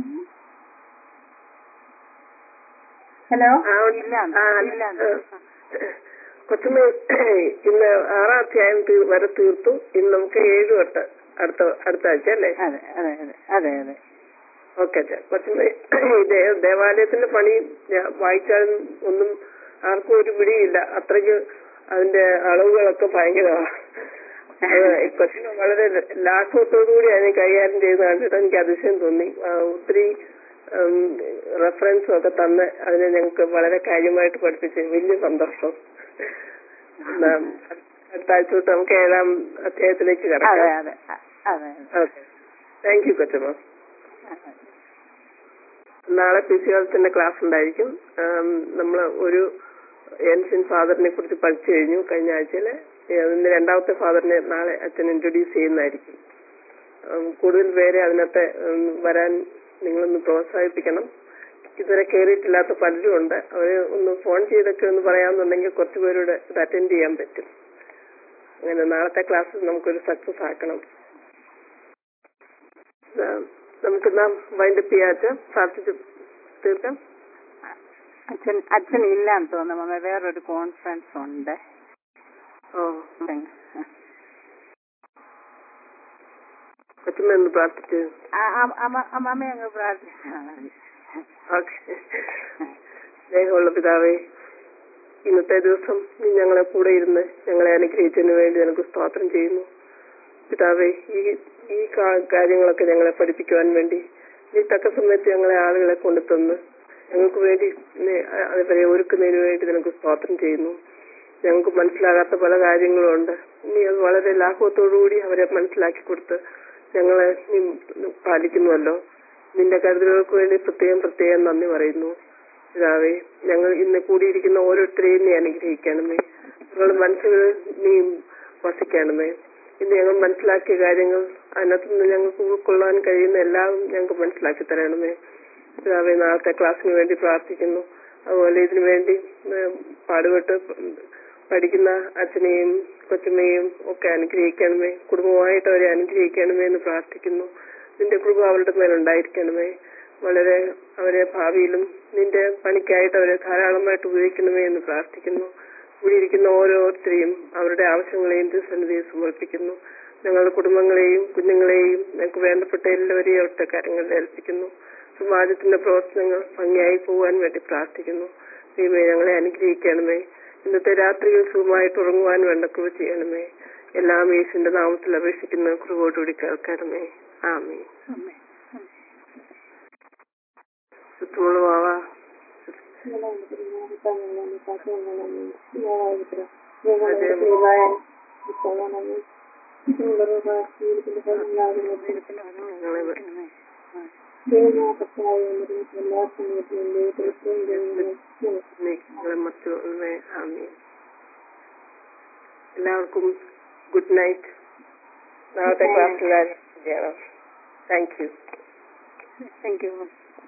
ഹലോ ഇല്ല ഇല്ല കൊച്ചുമ്മ ഇന്ന് ആറാം അധ്യായം തീ- വരെ തീർത്തു ഇന്ന് നമുക്ക് ഏഴ് തൊട്ട് അടുത്ത അടുത്ത ആഴ്ച അല്ലേ അതെ അതെ അതെ അതെ അതെ ഓക്കെ അച്ഛാ കൊച്ചുമ്മ ഈ ദേ- ദേവാലയത്തിന്റെ പണി ഞാൻ വായിച്ചാൽ ഒന്നും ആർക്കും ഒരു പിടിയില്ല അത്രയ്ക്ക് അതിന്റെ അളവുകളൊക്കെ ഭയങ്കരമാണ് കൊച്ചിന് വളരെ ലാഘവത്തോടുകൂടി അതിനെ കൈകാര്യം ചെയ്ത് കണ്ടിട്ട് എനിക്ക് അതിശയം തോന്നി ആ, ഒത്തിരി റെഫറൻസും ഒക്കെ തന്ന് അതിനെ ഞങ്ങൾക്ക് വളരെ കാര്യമായിട്ട് പഠിപ്പിച്ച് വലിയ സന്തോഷം എന്നാ, അടുത്ത ആഴ്ച തൊട്ട് നമുക്ക് ഏഴാം അധ്യായത്തിലേക്ക് അതെ കിടക്കാം അതെ അതെ ഓക്കെ താങ്ക് യു കൊച്ചമ്മ അതെ നാളെ ഫിസിയോളജിന്റെ ക്ലാസ് ഉണ്ടായിരിക്കും നമ്മൾ ഒരു ഏൻഷ്യൻ ഫാദറിനെ കുറിച്ച് പഠിച്ചു കഴിഞ്ഞു കഴിഞ്ഞ ആഴ്ചയില് അതിന് രണ്ടാമത്തെ ഫാദറിനെ നാളെ അച്ഛൻ ഇൻട്രൊഡ്യൂസ് ചെയ്യുന്നതായിരിക്കും ഉം, കൂടുതൽ പേരെ അതിനകത്ത് ഉം, വരാൻ നിങ്ങളൊന്ന് പ്രോത്സാഹിപ്പിക്കണം ഇതുവരെ കയറിയിട്ടില്ലാത്ത പലരും ഉണ്ട് അവര് ഒന്ന് ഫോൺ ചെയ്തൊക്കെ ഒന്ന് പറയാമെന്നുണ്ടെങ്കിൽ കുറച്ച് പേരോട് ഇത് അറ്റൻഡ് ചെയ്യാൻ പറ്റും അങ്ങനെ നാളത്തെ ക്ലാസ് നമുക്കൊരു സക്സസ് ആക്കണം ആ, നമുക്ക് നാം വൈൻഡപ്പ് ചെയ്യാച്ച പ്രാർത്ഥിച്ച് തീർക്കാം അച്ഛൻ അച്ഛൻ ഇല്ലാന്ന് തോന്നുന്നു മമ്മ വേറൊരു കോൺഫറൻസ് ഉണ്ട് ഓ ഉം. കൊച്ചുമ്മ ഒന്ന് പ്രാർത്ഥിച്ച് ആ, അമ്മ- അമ്മ- അമ്മമ്മ അങ്ങ് പ്രാർത്ഥിച്ചാൽ മതി ഓക്കെ സ്നേഹമുള്ള പിതാവേ ഇന്നത്തെ ദിവസം നീ ഞങ്ങളെ കൂടെ ഇരുന്ന് ഞങ്ങളെ അനുഗ്രഹിച്ചതിന് വേണ്ടി നിനക്ക് സ്തോത്രം ചെയ്യുന്നു പിതാവേ ഈ ഈ കാ- കാര്യങ്ങളൊക്കെ ഞങ്ങളെ പഠിപ്പിക്കുവാൻ വേണ്ടി നീ തക്ക സമയത്ത് ഞങ്ങളെ ആളുകളെ കൊണ്ടു തന്ന് ഞങ്ങൾക്ക് വേണ്ടി നീ അവരെ ഒരുക്കുന്നതിന് വേണ്ടി നിനക്ക് സ്തോത്രം ചെയ്യുന്നു ഞങ്ങൾക്ക് മനസ്സിലാകാത്ത പല കാര്യങ്ങളും ഉണ്ട് നീ അത് വളരെ ലാഘവത്തോടുകൂടി അവരെ മനസ്സിലാക്കി കൊടുത്ത് ഞങ്ങളെ നീ പാലിക്കുന്നുവല്ലോ നിന്റെ കരുതലുകൾക്ക് വേണ്ടി പ്രത്യേകം പ്രത്യേകം നന്ദി പറയുന്നു പിതാവേ ഞങ്ങൾ ഇന്ന് കൂടിയിരിക്കുന്ന ഓരോരുത്തരെയും നീ അനുഗ്രഹിക്കണമേ ഞങ്ങളുടെ മനസ്സുകളിൽ നീ വസിക്കണമേ ഇന്ന് ഞങ്ങൾ മനസ്സിലാക്കിയ കാര്യങ്ങൾ അതിനകത്ത് നിന്ന് ഞങ്ങൾക്ക് ഉൾക്കൊള്ളാൻ കഴിയുന്ന എല്ലാം ഞങ്ങൾക്ക് മനസ്സിലാക്കി തരണമേ പിതാവേ നാളത്തെ ക്ലാസ്സിന് വേണ്ടി പ്രാർത്ഥിക്കുന്നു അതുപോലെ ഇതിനു വേണ്ടി ഏഹ്, പാടുപെട്ട് പഠിക്കുന്ന അച്ഛനെയും കൊച്ചമ്മയും ഒക്കെ അനുഗ്രഹിക്കണമേ കുടുംബമായിട്ട് അവരെ അനുഗ്രഹിക്കണമേ എന്ന് പ്രാർത്ഥിക്കുന്നു നിന്റെ കൃപ അവരുടെ മേലുണ്ടായിരിക്കണമേ വളരെ അവരെ ഭാവിയിലും നിന്റെ പണിക്കായിട്ട് അവരെ ധാരാളമായിട്ട് ഉപയോഗിക്കണമേ എന്ന് പ്രാർത്ഥിക്കുന്നു ഇവിടെ ഇരിക്കുന്ന ഓരോരുത്തരെയും അവരുടെ ആവശ്യങ്ങളെയും സന്നിധിയെ സമർപ്പിക്കുന്നു ഞങ്ങളുടെ കുടുംബങ്ങളെയും കുഞ്ഞുങ്ങളെയും ഞങ്ങൾക്ക് വേണ്ടപ്പെട്ട എല്ലാവരെയും അവിടുത്തെ കാര്യങ്ങളിൽ ഏൽപ്പിക്കുന്നു സമാജത്തിന്റെ പ്രവർത്തനങ്ങൾ ഭംഗിയായി പോകാൻ വേണ്ടി പ്രാർത്ഥിക്കുന്നു ദൈവമേ ഞങ്ങളെ അനുഗ്രഹിക്കണമേ ഇന്നത്തെ രാത്രിയിൽ സുഖമായിട്ട് ഉറങ്ങുവാൻ വേണ്ട കൃപ ചെയ്യണമേ എല്ലാം യേശുവിന്റെ നാമത്തിൽ അപേക്ഷിക്കുന്ന കൃപോടുകൂടി കേൾക്കണമേ ആമേ ചുറ്റുമുള്ളവാ ഞങ്ങളെ ഞങ്ങളെ മറ്റുള്ളവരെ ആമേ എല്ലാവർക്കും ഗുഡ് നൈറ്റ് നാളത്തെ ക്ലാസ്സിൽ ചെയ്യണം താങ്ക് യു താങ്ക് യു